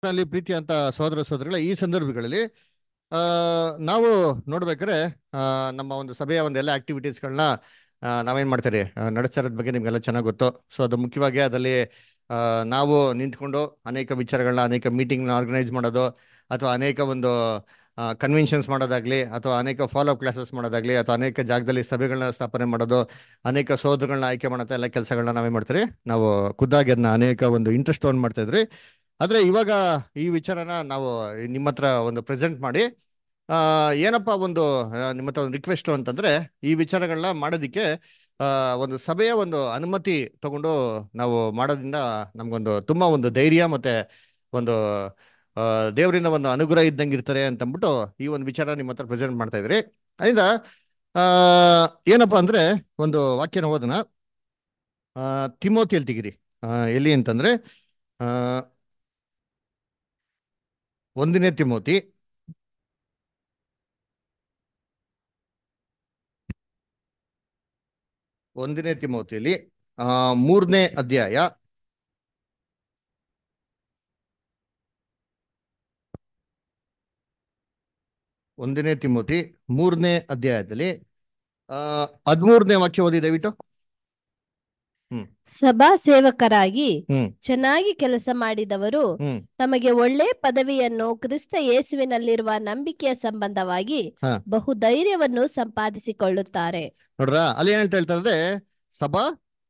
ಅಲ್ಲಿ ಪ್ರೀತಿ ಅಂತ ಸಹೋದರ ಸಹೋದರಿಗಳ ಈ ಸಂದರ್ಭಗಳಲ್ಲಿ ಆ, ನಾವು ನೋಡ್ಬೇಕಾದ್ರೆ ಆ, ನಮ್ಮ ಒಂದು ಸಭೆಯ ಒಂದು ಎಲ್ಲ ಆಕ್ಟಿವಿಟೀಸ್ಗಳನ್ನ ನಾವೇನ್ ಮಾಡ್ತೀರಿ ಆ, ನಡೆಸ್ತಾ ಇರೋದ್ ಬಗ್ಗೆ ನಿಮ್ಗೆಲ್ಲ ಚೆನ್ನಾಗಿ ಗೊತ್ತು ಸೊ ಅದು ಮುಖ್ಯವಾಗಿ ಅದರಲ್ಲಿ ಆ, ನಾವು ನಿಂತ್ಕೊಂಡು ಅನೇಕ ವಿಚಾರಗಳನ್ನ ಅನೇಕ ಮೀಟಿಂಗ್ನ ಆರ್ಗನೈಸ್ ಮಾಡೋದು ಅಥವಾ ಅನೇಕ ಒಂದು ಕನ್ವೆನ್ಷನ್ಸ್ ಮಾಡೋದಾಗ್ಲಿ ಅಥವಾ ಅನೇಕ ಫಾಲೋ ಅಪ್ ಕ್ಲಾಸಸ್ ಮಾಡೋದಾಗ್ಲಿ ಅಥವಾ ಅನೇಕ ಜಾಗದಲ್ಲಿ ಸಭೆಗಳನ್ನ ಸ್ಥಾಪನೆ ಮಾಡೋದು ಅನೇಕ ಸೋದರಗಳನ್ನ ಆಯ್ಕೆ ಮಾಡೋ ಎಲ್ಲ ಕೆಲಸಗಳನ್ನ ನಾವೇನ್ ಮಾಡ್ತೀರಿ ನಾವು ಖುದ್ದಾಗಿ ಅದನ್ನ ಅನೇಕ ಒಂದು ಇಂಟ್ರೆಸ್ಟ್ ತಗೊಂಡ್ ಮಾಡ್ತಾ ಇದ್ರಿ ಆದ್ರೆ ಇವಾಗ ಈ ವಿಚಾರನ ನಾವು ನಿಮ್ಮ ಹತ್ರ ಒಂದು ಪ್ರೆಸೆಂಟ್ ಮಾಡಿ ಆ, ಏನಪ್ಪ ಒಂದು ಆ, ನಿಮ್ಮ ಹತ್ರ ಒಂದು ರಿಕ್ವೆಸ್ಟ್ ಅಂತಂದ್ರೆ ಈ ವಿಚಾರಗಳನ್ನ ಮಾಡೋದಿಕ್ಕೆ ಆ, ಒಂದು ಸಭೆಯ ಒಂದು ಅನುಮತಿ ತಗೊಂಡು ನಾವು ಮಾಡೋದ್ರಿಂದ ನಮ್ಗೊಂದು ತುಂಬಾ ಒಂದು ಧೈರ್ಯ ಮತ್ತೆ ಒಂದು ಆ, ದೇವರಿಂದ ಒಂದು ಅನುಗ್ರಹ ಇದ್ದಂಗೆ ಇರ್ತಾರೆ ಅಂತ ಅಂದ್ಬಿಟ್ಟು ಈ ಒಂದು ವಿಚಾರ ನಿಮ್ಮ ಹತ್ರ ಪ್ರೆಸೆಂಟ್ ಮಾಡ್ತಾ ಇದ್ರಿ ಅದರಿಂದ ಆ, ಏನಪ್ಪಾ ಅಂದ್ರೆ ಒಂದು ವಾಕ್ಯನ ಓದೋಣ ಆ, ತಿಮೋತಿಯಲ್ಲಿ ತೆಗಿರಿ ಆ, ಎಲ್ಲಿ ಅಂತಂದ್ರೆ ಆ, ಒಂದನೇ ತಿಮೋತಿ ಒಂದನೇ ತಿಮೋತಿಯಲ್ಲಿ ಆ ಮೂರನೇ ಅಧ್ಯಾಯ ಒಂದನೇ ತಿಮೋತಿ ಮೂರನೇ ಅಧ್ಯಾಯದಲ್ಲಿ ಆ ಹದಿಮೂರನೇ ವಾಕ್ಯ ಓದಿ ದಯವಿಟ್ಟು ಹ್ಮ್ ಸಭಾ ಸೇವಕರಾಗಿ ಹ್ಮ್ ಚೆನ್ನಾಗಿ ಕೆಲಸ ಮಾಡಿದವರು ಹ್ಮ್ ತಮಗೆ ಒಳ್ಳೆ ಪದವಿಯನ್ನು ಕ್ರಿಸ್ತ ಯೇಸುವಿನಲ್ಲಿರುವ ನಂಬಿಕೆಯ ಸಂಬಂಧವಾಗಿ ಹಾ. ಬಹು ಧೈರ್ಯವನ್ನು ಸಂಪಾದಿಸಿಕೊಳ್ಳುತ್ತಾರೆ ನೋಡ್ರ ಅಲ್ಲಿ ಏನ್ ಹೇಳ್ತಾ ಇರ್ತದೆ ಸಭಾ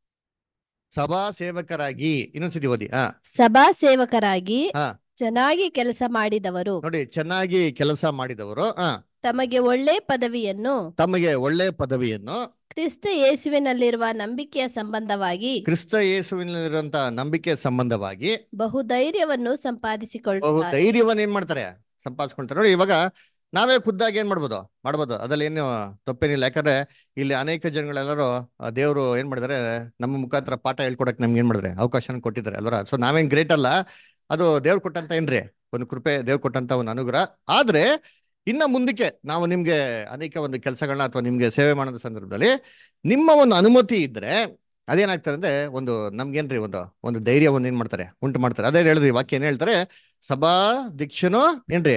ಸಭಾ ಸೇವಕರಾಗಿ ಇನ್ನೊಂದ್ಸತಿ ಓದಿ ಹಾ ಸಭಾ ಸೇವಕರಾಗಿ ಹಾ. ಚೆನ್ನಾಗಿ ಕೆಲಸ ಮಾಡಿದವರು ನೋಡಿ ಚೆನ್ನಾಗಿ ಕೆಲಸ ಮಾಡಿದವರು ಹಾ ತಮಗೆ ಒಳ್ಳೆ ಪದವಿಯನ್ನು ತಮಗೆ ಒಳ್ಳೆ ಪದವಿಯನ್ನು ಕ್ರಿಸ್ತ ಯೇಸುವಿನಲ್ಲಿರುವ ನಂಬಿಕೆಯ ಸಂಬಂಧವಾಗಿ ಕ್ರಿಸ್ತ ಯೇಸುವಿನಲ್ಲಿರುವಂತ ನಂಬಿಕೆ ಸಂಬಂಧವಾಗಿ ಬಹು ಧೈರ್ಯವನ್ನು ಬಹು ಸಂಪಾದಿಸಿಕೊಳ್ಳುತ್ತಾರೆ ಧೈರ್ಯವನ್ನ ಏನ್ ಮಾಡ್ತಾರೆ ಸಂಪಾದಿಸ್ಕೊಳ್ತಾರೆ ನೋಡಿ ಇವಾಗ ನಾವೇ ಖುದ್ದಾಗಿ ಏನ್ ಮಾಡ್ಬೋದು ಮಾಡ್ಬೋದು ಅದ್ರಲ್ಲಿ ಏನು ತಪ್ಪೇನಿಲ್ಲ ಯಾಕಂದ್ರೆ ಇಲ್ಲಿ ಅನೇಕ ಜನಗಳೆಲ್ಲರೂ ದೇವರು ಏನ್ ಮಾಡಿದಾರೆ ನಮ್ಮ ಮುಖಾಂತರ ಪಾಠ ಹೇಳ್ಕೊಡಕ್ ನಮ್ಗೆ ಏನ್ ಮಾಡಿದ್ರೆ ಅವಕಾಶನ ಕೊಟ್ಟಿದ್ದಾರೆ ಅಲ್ವರ ಸೊ ನಾವೇನ್ ಗ್ರೇಟ್ ಅಲ್ಲ ಅದು ದೇವ್ರು ಕೊಟ್ಟಂತ ಏನ್ರಿ ಒಂದು ಕೃಪೆ ದೇವ್ರು ಕೊಟ್ಟಂತ ಒಂದು ಅನುಗ್ರಹ ಆದ್ರೆ ಇನ್ನ ಮುಂದಕ್ಕೆ ನಾವು ನಿಮ್ಗೆ ಅನೇಕ ಒಂದು ಕೆಲಸಗಳನ್ನ ಅಥವಾ ನಿಮ್ಗೆ ಸೇವೆ ಮಾಡೋದ ಸಂದರ್ಭದಲ್ಲಿ ನಿಮ್ಮ ಒಂದು ಅನುಮತಿ ಇದ್ರೆ ಅದೇನಾಗ್ತಾರೆ ಅಂದ್ರೆ ಒಂದು ನಮ್ಗೇನ್ರಿ ಒಂದು ಒಂದು ಧೈರ್ಯ ಒಂದು ಏನ್ ಮಾಡ್ತಾರೆ ಉಂಟು ಮಾಡ್ತಾರೆ ಅದೇ ಹೇಳಿದ್ರಿ ವಾಕ್ಯ ಏನ್ ಹೇಳ್ತಾರೆ ಸಭಾ ದೀಕ್ಷನು ಏನ್ರಿ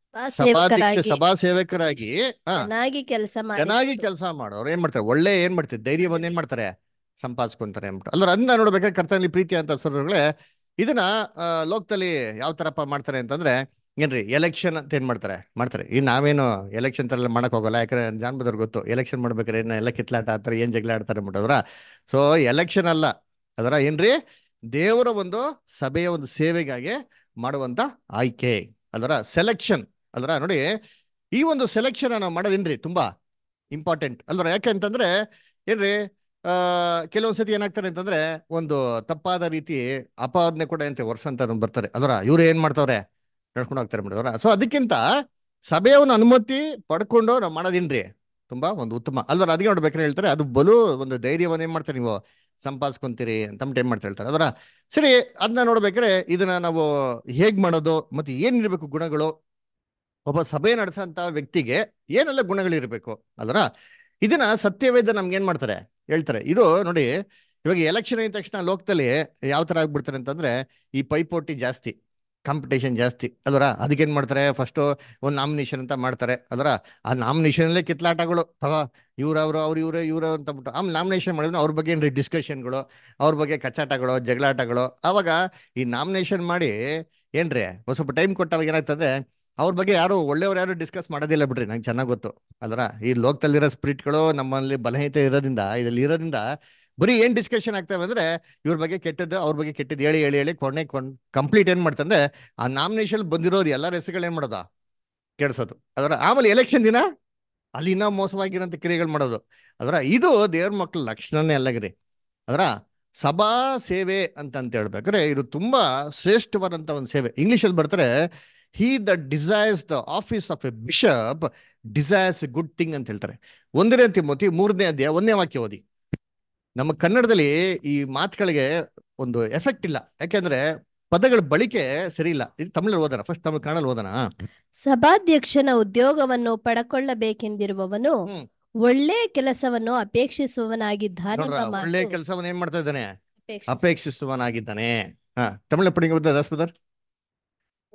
ಸಭಾ ಸಭಾ ದೀಕ್ಷ ಸೇವಕರಾಗಿ ಸಭಾ ಸೇವಕರಾಗಿ ಹಾ ಚೆನ್ನಾಗಿ ಕೆಲಸ ಮಾಡಿ ಚೆನ್ನಾಗಿ ಕೆಲಸ ಮಾಡೋರು ಏನ್ ಮಾಡ್ತಾರೆ ಒಳ್ಳೆ ಏನ್ ಮಾಡ್ತಾರೆ ಧೈರ್ಯವನ್ನ ಏನ್ ಮಾಡ್ತಾರೆ ಸಂಪಾದಿಸ್ಕೊಂತಾರೆ ಅಂದ್ಬಿಟ್ಟು ಅಲ್ಲರ ಅದನ್ನ ನೋಡ್ಬೇಕಾದ್ರೆ ಕರ್ತನಲ್ಲಿ ಪ್ರೀತಿ ಅಂತ ಸ್ವರಗಳೇ ಇದನ್ನ ಆ, ಲೋಕದಲ್ಲಿ ಯಾವ ತರಪ್ಪ ಮಾಡ್ತಾರೆ ಅಂತಂದ್ರೆ ಏನ್ರಿ ಎಲೆಕ್ಷನ್ ಅಂತ ಏನ್ ಮಾಡ್ತಾರೆ ಮಾಡ್ತಾರೆ ಈ ನಾವೇನು ಎಲೆಕ್ಷನ್ ತರ ಎಲ್ಲ ಮಾಡಕ್ ಹೋಗಲ್ಲ ಯಾಕಂದ್ರೆ ಜಾನ್ ಬದವ್ರಿಗೆ ಗೊತ್ತು ಎಲೆಕ್ಷನ್ ಮಾಡ್ಬೇಕಾದ್ರೆ ಏನ ಎಲ್ಲ ಕಿತ್ಲಾಟ ಆಡ್ತಾರೆ ಏನ್ ಜಗಳ ಆಡ್ತಾರೆ ಅಂದ್ಬಿಟ್ಟವ್ರ ಸೊ ಎಲೆಕ್ಷನ್ ಅಲ್ಲ ಅದರ ಏನ್ರಿ ದೇವರ ಒಂದು ಸಭೆಯ ಒಂದು ಸೇವೆಗಾಗಿ ಮಾಡುವಂತ ಆಯ್ಕೆ ಅಲ್ವರ ಸೆಲೆಕ್ಷನ್ ಅಲ್ವರ ನೋಡಿ ಈ ಒಂದು ಸೆಲೆಕ್ಷನ್ ನಾವು ಮಾಡೋದೇನ್ರಿ ತುಂಬಾ ಇಂಪಾರ್ಟೆಂಟ್ ಅಲ್ವರ ಯಾಕೆ ಅಂತಂದ್ರೆ ಏನ್ರಿ ಆ ಕೆಲವೊಂದ್ಸತಿ ಏನಾಗ್ತಾರೆ ಅಂತಂದ್ರೆ ಒಂದು ತಪ್ಪಾದ ರೀತಿ ಅಪಾದನೆ ಕೂಡ ಅಂತ ವರ್ಷ ಬರ್ತಾರೆ ಅಲ್ವರ ಇವ್ರು ಏನ್ ಮಾಡ್ತಾವ್ರೆ ನಡ್ಕೊಂಡು ಹೋಗ್ತಾರೆ ಬಿಡೋರ ಸೊ ಅದಕ್ಕಿಂತ ಸಭೆಯ ಒಂದು ಅನುಮತಿ ಪಡ್ಕೊಂಡು ನಾವು ಮಾಡೋದೇನ್ರಿ ತುಂಬಾ ಒಂದು ಉತ್ತಮ ಅಲ್ವರ ಅದಕ್ಕೆ ನೋಡ್ಬೇಕಾದ್ರೆ ಹೇಳ್ತಾರೆ ಅದು ಬಲು ಒಂದು ಧೈರ್ಯವನ್ನ ಏನ್ ಮಾಡ್ತಾರೆ ನೀವು ಸಂಪಾದಿಸ್ಕೊಂತೀರಿ ಅಂತ ಅಂದ್ಬಿಟ್ಟು ಏನ್ ಮಾಡ್ತಾ ಹೇಳ್ತಾರೆ ಅದರ ಸರಿ ಅದನ್ನ ನೋಡ್ಬೇಕಾದ್ರೆ ಇದನ್ನ ನಾವು ಹೇಗ್ ಮಾಡೋದು ಮತ್ತೆ ಏನಿರ್ಬೇಕು ಗುಣಗಳು ಒಬ್ಬ ಸಭೆ ನಡೆಸಂತ ವ್ಯಕ್ತಿಗೆ ಏನೆಲ್ಲ ಗುಣಗಳಿರ್ಬೇಕು ಅಲ್ವರ ಇದನ್ನ ಸತ್ಯವೇದ ನಮ್ಗೆ ಏನ್ ಮಾಡ್ತಾರೆ ಹೇಳ್ತಾರೆ ಇದು ನೋಡಿ ಇವಾಗ ಎಲೆಕ್ಷನ್ ಆಗಿದ ತಕ್ಷಣ ಲೋಕದಲ್ಲಿ ಯಾವ ತರ ಆಗ್ಬಿಡ್ತಾರೆ ಅಂತಂದ್ರೆ ಈ ಪೈಪೋಟಿ ಜಾಸ್ತಿ ಕಾಂಪಿಟೇಷನ್ ಜಾಸ್ತಿ ಅಲ್ವರ ಅದಕ್ಕೇನ್ ಮಾಡ್ತಾರೆ ಫಸ್ಟ್ ಒಂದು ನಾಮಿನೇಷನ್ ಅಂತ ಮಾಡ್ತಾರೆ ಅಲ್ವರ ಆ ನಾಮಿನೇಷನ್ ಅಲ್ಲೇ ಕಿತ್ಲಾಟಗಳು ತಗೋ ಇವ್ರವ್ರು ಅವ್ರು ಇವ್ರು ಇವ್ರು ಅಂತ ಬಿಟ್ಟು ಆಮೇಲೆ ನಾಮಿನೇಷನ್ ಮಾಡಿದ್ರೆ ಅವ್ರ ಬಗ್ಗೆ ಏನ್ರಿ ಡಿಸ್ಕಷನ್ಗಳು ಅವ್ರ ಬಗ್ಗೆ ಕಚ್ಚಾಟಗಳು ಜಗಳಾಟಗಳು ಅವಾಗ ಈ ನಾಮಿನೇಷನ್ ಮಾಡಿ ಏನ್ರಿ ಒಂದ್ ಸ್ವಲ್ಪ ಟೈಮ್ ಕೊಟ್ಟವಾಗ ಏನಾಗ್ತದೆ ಅವ್ರ ಬಗ್ಗೆ ಯಾರು ಒಳ್ಳೆಯವ್ರು ಯಾರು ಡಿಸ್ಕಸ್ ಮಾಡೋದಿಲ್ಲ ಬಿಡ್ರಿ ನಂಗೆ ಚೆನ್ನಾಗಿ ಗೊತ್ತು ಅಲ್ರ ಈ ಲೋಕದಲ್ಲಿರೋ ಸ್ಪಿರಿಟ್ಗಳು ನಮ್ಮಲ್ಲಿ ಬಲಹೀನತೆ ಇರೋದ್ರಿಂದ ಇದ್ರಲ್ಲಿ ಇರೋದ್ರಿಂದ ಬರೀ ಏನ್ ಡಿಸ್ಕಷನ್ ಆಗ್ತವೆ ಅಂದ್ರೆ ಇವ್ರ ಬಗ್ಗೆ ಕೆಟ್ಟದ್ದು ಅವ್ರ ಬಗ್ಗೆ ಕೆಟ್ಟದ್ದು ಹೇಳಿ ಹೇಳಿ ಹೇಳಿ ಕೊನೆ ಕಂಪ್ಲೀಟ್ ಏನ್ ಮಾಡ್ತಂದ್ರೆ ಆ ನಾಮಿನೇಷನ್ ಬಂದಿರೋರು ಎಲ್ಲರ ಹೆಸರುಗಳು ಏನ್ ಮಾಡೋದು ಕೆಡ್ಸೋದು ಅದರ ಆಮೇಲೆ ಎಲೆಕ್ಷನ್ ದಿನ ಅಲ್ಲಿ ಇನ್ನೂ ಮೋಸವಾಗಿರೋಂಥ ಕ್ರಿಯೆಗಳು ಮಾಡೋದು ಅದರ ಇದು ದೇವ್ರ ಮಕ್ಳ ಲಕ್ಷಣನೇ ಅಲ್ಲಗ್ರಿ ಅದರ ಸಭಾ ಸೇವೆ ಅಂತ ಅಂತ ಹೇಳ್ಬೇಕಾದ್ರೆ ಇದು ತುಂಬಾ ಶ್ರೇಷ್ಠವಾದಂತ ಒಂದು ಸೇವೆ ಇಂಗ್ಲಿಷಲ್ಲಿ ಬರ್ತಾರೆ he the desires the office of a bishop desires a good thing ಅಂತ ಹೇಳ್ತಾರೆ ಒಂದನೇ ತಿಮ್ಮತಿ ಮೂರನೇ ಅಧ್ಯಾಯ ಒಂದನೇ ವಾಕ್ಯ ಓದಿ ನಮ್ಮ ಕನ್ನಡದಲ್ಲಿ ಈ ಮಾತುಗಳಿಗೆ ಒಂದು ಎಫೆಕ್ಟ್ ಇಲ್ಲ ಯಾಕೆಂದ್ರೆ ಪದಗಳ ಬಳಕೆ ಸರಿ ಇಲ್ಲ ಇದು ತಮಿಳಲ್ಲಿ ಓದೋಣ ಫಸ್ಟ್ ತಮಿಳ್ ಕನ್ನಡಲ್ಲಿ ಓದೋಣ ಸಭಾಧ್ಯಕ್ಷನ ಉದ್ಯೋಗವನ್ನು ಪಡಕೊಳ್ಳಬೇಕೆಂದಿರುವವನು ಹ್ಮ್. ಒಳ್ಳೆ ಕೆಲಸವನ್ನು ಅಪೇಕ್ಷಿಸುವವನಾಗಿದ್ದಾನೆಂಬ ನೋಡ್ರ ಮಾತು ಒಳ್ಳೆ ಕೆಲಸವನ್ನ ಏನ್ ಮಾಡ್ತಾ ಇದ್ದಾನೆ ಅಪೇಕ್ಷಿಸು. ಅಪೇಕ್ಷಿಸುವನಾಗಿದ್ದಾನೆ ಹಾ ತಮಿಳ ಪಡಿಗೆ ಓದ ದಾಸ್ಪದರ್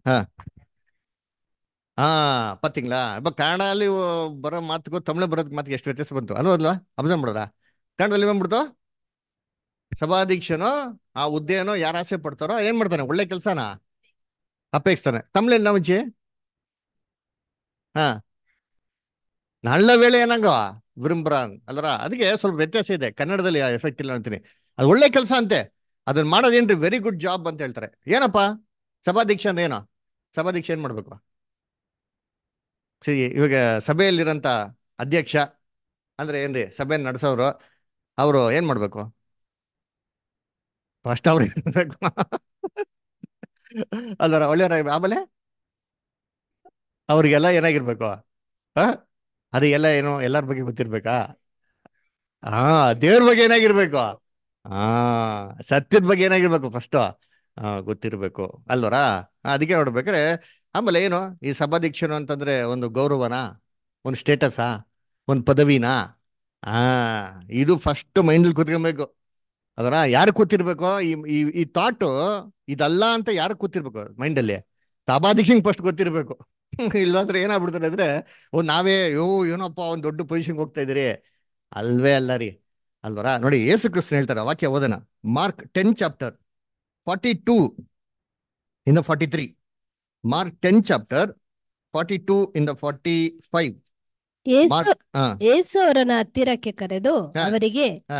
ಹಾ ಹಾ ಪತ್ತಿಂಗ್ಲಾ ಇವಾಗ ಕನ್ನಡಲ್ಲಿ ಬರೋ ಮಾತುಗೂ ತಮಿಳು ಬರೋದ್ ಮಾತಿಗೆ ಎಷ್ಟು ವ್ಯತ್ಯಾಸ ಬಂತು ಅಲ್ವಾ ಅಲ್ವಾ ಅಬ್ಸರ್ವ್ ಮಾಡೋದಾ ಕನ್ನಡದಲ್ಲಿ ಬಂದ್ಬಿಡ್ತು ಸಭಾಧ್ಯಕ್ಷನು ಆ ಹುದ್ದೆನೋ ಯಾರು ಆಸೆ ಪಡ್ತಾರೋ ಏನ್ ಮಾಡ್ತಾನೆ ಒಳ್ಳೆ ಕೆಲಸನ ಅಪೇಕ್ಷಿಸ್ತಾನೆ ತಮಿಳಲ್ಲಿ ನವಜಿ ಹಾ ನಳ್ಳ ವೇಳೆ ಏನಾಗೋ ವಿರುಂಬ್ರಾನ್ ಅಲ್ರ ಅದಕ್ಕೆ ಸ್ವಲ್ಪ ವ್ಯತ್ಯಾಸ ಇದೆ ಕನ್ನಡದಲ್ಲಿ ಎಫೆಕ್ಟ್ ಇಲ್ಲ ಅಂತೀನಿ ಅದು ಒಳ್ಳೆ ಕೆಲಸ ಅಂತೆ ಅದನ್ನ ಮಾಡೋದೇನ್ರಿ ವೆರಿ ಗುಡ್ ಜಾಬ್ ಅಂತ ಹೇಳ್ತಾರೆ ಏನಪ್ಪ ಸಭಾಧ್ಯಕ್ಷ ಅಂದ್ರೆ ಏನೋ ಸಭಾಧ್ಯಕ್ಷ ಏನ್ ಮಾಡ್ಬೇಕು ಸರಿ ಇವಾಗ ಸಭೆಯಲ್ಲಿರೋಂಥ ಅಧ್ಯಕ್ಷ ಅಂದ್ರೆ ಏನ್ರಿ ಸಭೆ ನಡೆಸೋರು ಅವರು ಏನ್ ಮಾಡ್ಬೇಕು ಫಸ್ಟ್ ಅವ್ರು ಇರ್ಬೇಕು ಅಲ್ವರ ಒಳ್ಳೆಯವ್ರ ಆಮೇಲೆ ಅವ್ರಿಗೆಲ್ಲ ಏನಾಗಿರ್ಬೇಕು ಆ ಅದು ಎಲ್ಲ ಏನು ಎಲ್ಲರ ಬಗ್ಗೆ ಗೊತ್ತಿರ್ಬೇಕಾ ಹಾ ದೇವ್ರ ಬಗ್ಗೆ ಏನಾಗಿರ್ಬೇಕು ಹಾ ಸತ್ಯದ ಬಗ್ಗೆ ಏನಾಗಿರ್ಬೇಕು ಫಸ್ಟ್ ಹಾ ಗೊತ್ತಿರ್ಬೇಕು ಅಲ್ವರಾ ಅದಕ್ಕೆ ನೋಡ್ಬೇಕಾರೆ ಆಮೇಲೆ ಏನು ಈ ಸಭಾಧ್ಯಕ್ಷನು ಅಂತಂದ್ರೆ ಒಂದು ಗೌರವನಾ ಒಂದು ಸ್ಟೇಟಸಾ ಒಂದು ಪದವಿನಾ ಆ ಇದು ಫಸ್ಟ್ ಮೈಂಡಲ್ಲಿ ಕೂತ್ಕೊಬೇಕು ಅದರ ಯಾರು ಕೂತಿರ್ಬೇಕು ಈ ಈ ಈ ಥಾಟು ಇದಲ್ಲ ಅಂತ ಯಾರು ಕೂತಿರ್ಬೇಕು ಮೈಂಡಲ್ಲಿ ಸಭಾಧ್ಯಕ್ಷಂಗೆ ಫಸ್ಟ್ ಗೊತ್ತಿರ್ಬೇಕು ಇಲ್ಲಾಂದ್ರೆ ಏನಾಗ್ಬಿಡ್ತಾರೆ ಅಂದ್ರೆ ಓ ನಾವೇ ಯೋ ಏನಪ್ಪ ಒಂದು ದೊಡ್ಡ ಪೊಸಿಷನ್ಗೆ ಹೋಗ್ತಾ ಇದೀರಿ ಅಲ್ವೇ ಅಲ್ಲ ರೀ ಅಲ್ವರ ನೋಡಿ ಯೇಸು ಕ್ರಿಸ್ತನ್ ಹೇಳ್ತಾರೆ ವಾಕ್ಯ ಓದನ Mark ten chapter forty two ಇಂದ forty three Mark ten chapter forty two ಇಂದ ಫಾರ್ಟಿ ಫೈವ್ ಏಸು ಮಾರ್ಕ್ ಹಾ ಏಸು ಅವರನ್ನ ಹತ್ತಿರಕ್ಕೆ ಕರೆದು ಹಾ. ಅವರಿಗೆ ಹಾ.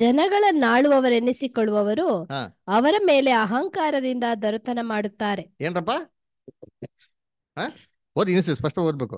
ಜನಗಳನ್ನಾಳುವವರೆನಿಸಿಕೊಳ್ಳುವವರು ಹಾ. ಅವರ ಮೇಲೆ ಅಹಂಕಾರದಿಂದ ದೊರೆತನ ಮಾಡುತ್ತಾರೆ ಏನ್ರಪ್ಪ ಹಾ ಓದಿ ಇನ್ನಿಸಿ ಸ್ಪಷ್ಟ ಓದ್ಬೇಕು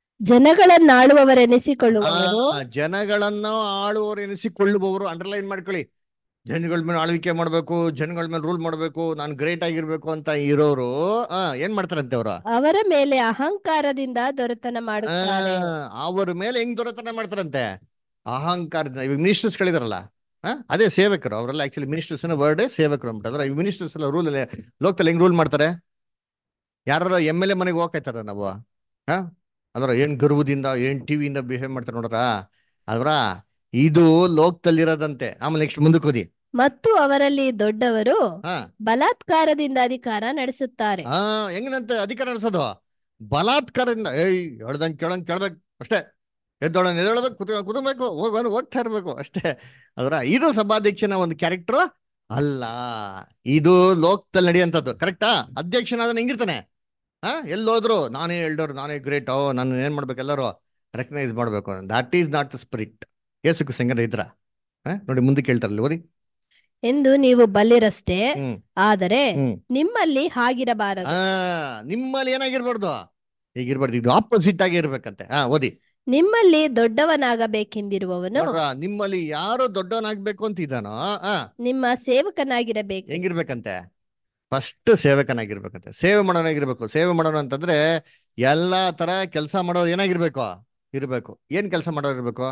ಜನಗಳನ್ನಾಳುವವರೆನಿಸಿಕೊಳ್ಳುವವರು ಆ, ಜನಗಳನ್ನು ಆಳುವವರು ಎನಿಸಿಕೊಳ್ಳುವವರು ಅಂಡರ್ಲೈನ್ ಮಾಡ್ಕೊಳ್ಳಿ ಜನಗಳ ಮೇಲೆ ಆಳ್ವಿಕೆ ಮಾಡ್ಬೇಕು ಜನಗಳ ಮೇಲೆ ರೂಲ್ ಮಾಡ್ಬೇಕು ನಾನು ಗ್ರೇಟ್ ಆಗಿರ್ಬೇಕು ಅಂತ ಇರೋರು ಆ ಏನ್ ಮಾಡ್ತಾರಂತೆ ಅವರು ಅವರ ಮೇಲೆ ಅಹಂಕಾರದಿಂದ ದೊರೆತನ ಮಾಡುತ್ತಾರೆ ಅವ್ರ ಮೇಲೆ ಹೆಂಗ್ ದೊರೆತನ ಮಾಡ್ತಾರಂತೆ ಅಹಂಕಾರದಿಂದ ಇವಾಗ ಮಿನಿಸ್ಟರ್ಸ್ ಗಳಿದಾರಲ್ಲ ಆ, ಅದೇ ಸೇವಕರು ಅವರೆಲ್ಲ ಆಕ್ಚುಲಿ ಮಿನಿಸ್ಟರ್ಸ್ ವರ್ಡ್ ಸೇವಕರು ಅಂದ್ಬಿಟ್ಟು ಈ ಮಿನಿಸ್ಟರ್ಸ್ ಎಲ್ಲ ರೂಲ್ ಲೋಕದಲ್ಲಿ ಹೆಂಗ್ ರೂಲ್ ಮಾಡ್ತಾರೆ ಯಾರು ಎಮ್ ಎಲ್ ಎ ಮನೆಗೆ ಹೋಗ್ತಾರ ನಾವು ಹಾ ಅದರ ಏನ್ ಗರ್ವದಿಂದ ಏನ್ ಟಿವಿಯಿಂದ ಬಿಹೇವ್ ಮಾಡ್ತಾರೆ ನೋಡ್ರ ಅದ್ರ ಇದು ಲೋಕದಲ್ಲಿರೋದಂತೆ ಆಮೇಲೆ ನೆಕ್ಸ್ಟ್ ಮುಂದಕ್ಕೆ ಓದಿ ಮತ್ತು ಅವರಲ್ಲಿ ದೊಡ್ಡವರು ಹಾ ಬಲಾತ್ಕಾರದಿಂದ ಅಧಿಕಾರ ನಡೆಸುತ್ತಾರೆ ಹಾ ಹೆಂಗನಂತೆ ಅಧಿಕಾರ ನಡೆಸೋದು ಬಲಾತ್ಕಾರದಿಂದ ಏಯ್ ಹೇಳ್ದಂಗ್ ಕೇಳಂಗ್ ಕೇಳ್ಬೇಕು ಅಷ್ಟೇ ಎದ್ದೊಳ ಎದ್ದೇಳ್ಬೇಕು ಕುತ ಕುದಬೇಕು ಹೋಗೋನು ಹೋಗ್ತಾ ಇರ್ಬೇಕು ಅಷ್ಟೇ ಅದರ ಇದು ಸಭಾಧ್ಯಕ್ಷನ ಒಂದು ಕ್ಯಾರೆಕ್ಟರ್ ಅಲ್ಲ ಇದು ಲೋಕದಲ್ಲಿ ನಡೆಯುವಂಥದ್ದು ಕರೆಕ್ಟಾ ಅಧ್ಯಕ್ಷನಾದ ಹೆಂಗಿರ್ತಾನೆ ಹಾ ಎಲ್ಲೋದ್ರು ನಾನೇ ಎಲ್ಡೋರು ನಾನೇ ಗ್ರೇಟ್ ಓ ನಾನು ಏನ್ ಮಾಡ್ಬೇಕು ಎಲ್ಲರೂ ರೆಕಗ್ನೈಸ್ ಮಾಡ್ಬೇಕು that is not the spirit ಏಸುಕು ಸಂಗರ ಇದ್ರ ಹಾ ನೋಡಿ ಮುಂದಕ್ಕೆ ಹೇಳ್ತಾರಲ್ಲ ಓದಿ ಎಂದು ನೀವು ಬಲ್ಲಿರಷ್ಟೇ ಹ್ಮ್ ಆದರೆ ಹ್ಮ್ ನಿಮ್ಮಲ್ಲಿ ಹಾಗಿರಬಾರದು ಆ ನಿಮ್ಮಲ್ಲಿ ಏನಾಗಿರ್ಬಾರ್ದು ಹೀಗಿರ್ಬಾರ್ದು ಇದು ಆಪೋಸಿಟ್ ಆಗಿ ಇರ್ಬೇಕಂತೆ ಹಾ ಓದಿ ನಿಮ್ಮಲ್ಲಿ ದೊಡ್ಡವನಾಗಬೇಕೆಂದಿರುವವನು ನೋಡ್ರ ನಿಮ್ಮಲ್ಲಿ ಯಾರು ದೊಡ್ಡವನಾಗ್ಬೇಕು ಅಂತ ಇದ್ದಾನೋ ಆ ನಿಮ್ಮ ಸೇವಕನಾಗಿರಬೇಕು ಹೆಂಗಿರ್ಬೇಕಂತೆ ಫಸ್ಟ್ ಸೇವಕನಾಗಿರ್ಬೇಕಂತೆ ಸೇವೆ ಮಾಡೋನಾಗಿರ್ಬೇಕು ಸೇವೆ ಮಾಡೋನು ಅಂತಂದ್ರೆ ಎಲ್ಲಾ ತರ ಕೆಲಸ ಮಾಡೋರು ಏನಾಗಿರ್ಬೇಕು ಇರ್ಬೇಕು ಏನ್ ಕೆಲಸ ಮಾಡೋರು ಇರ್ಬೇಕು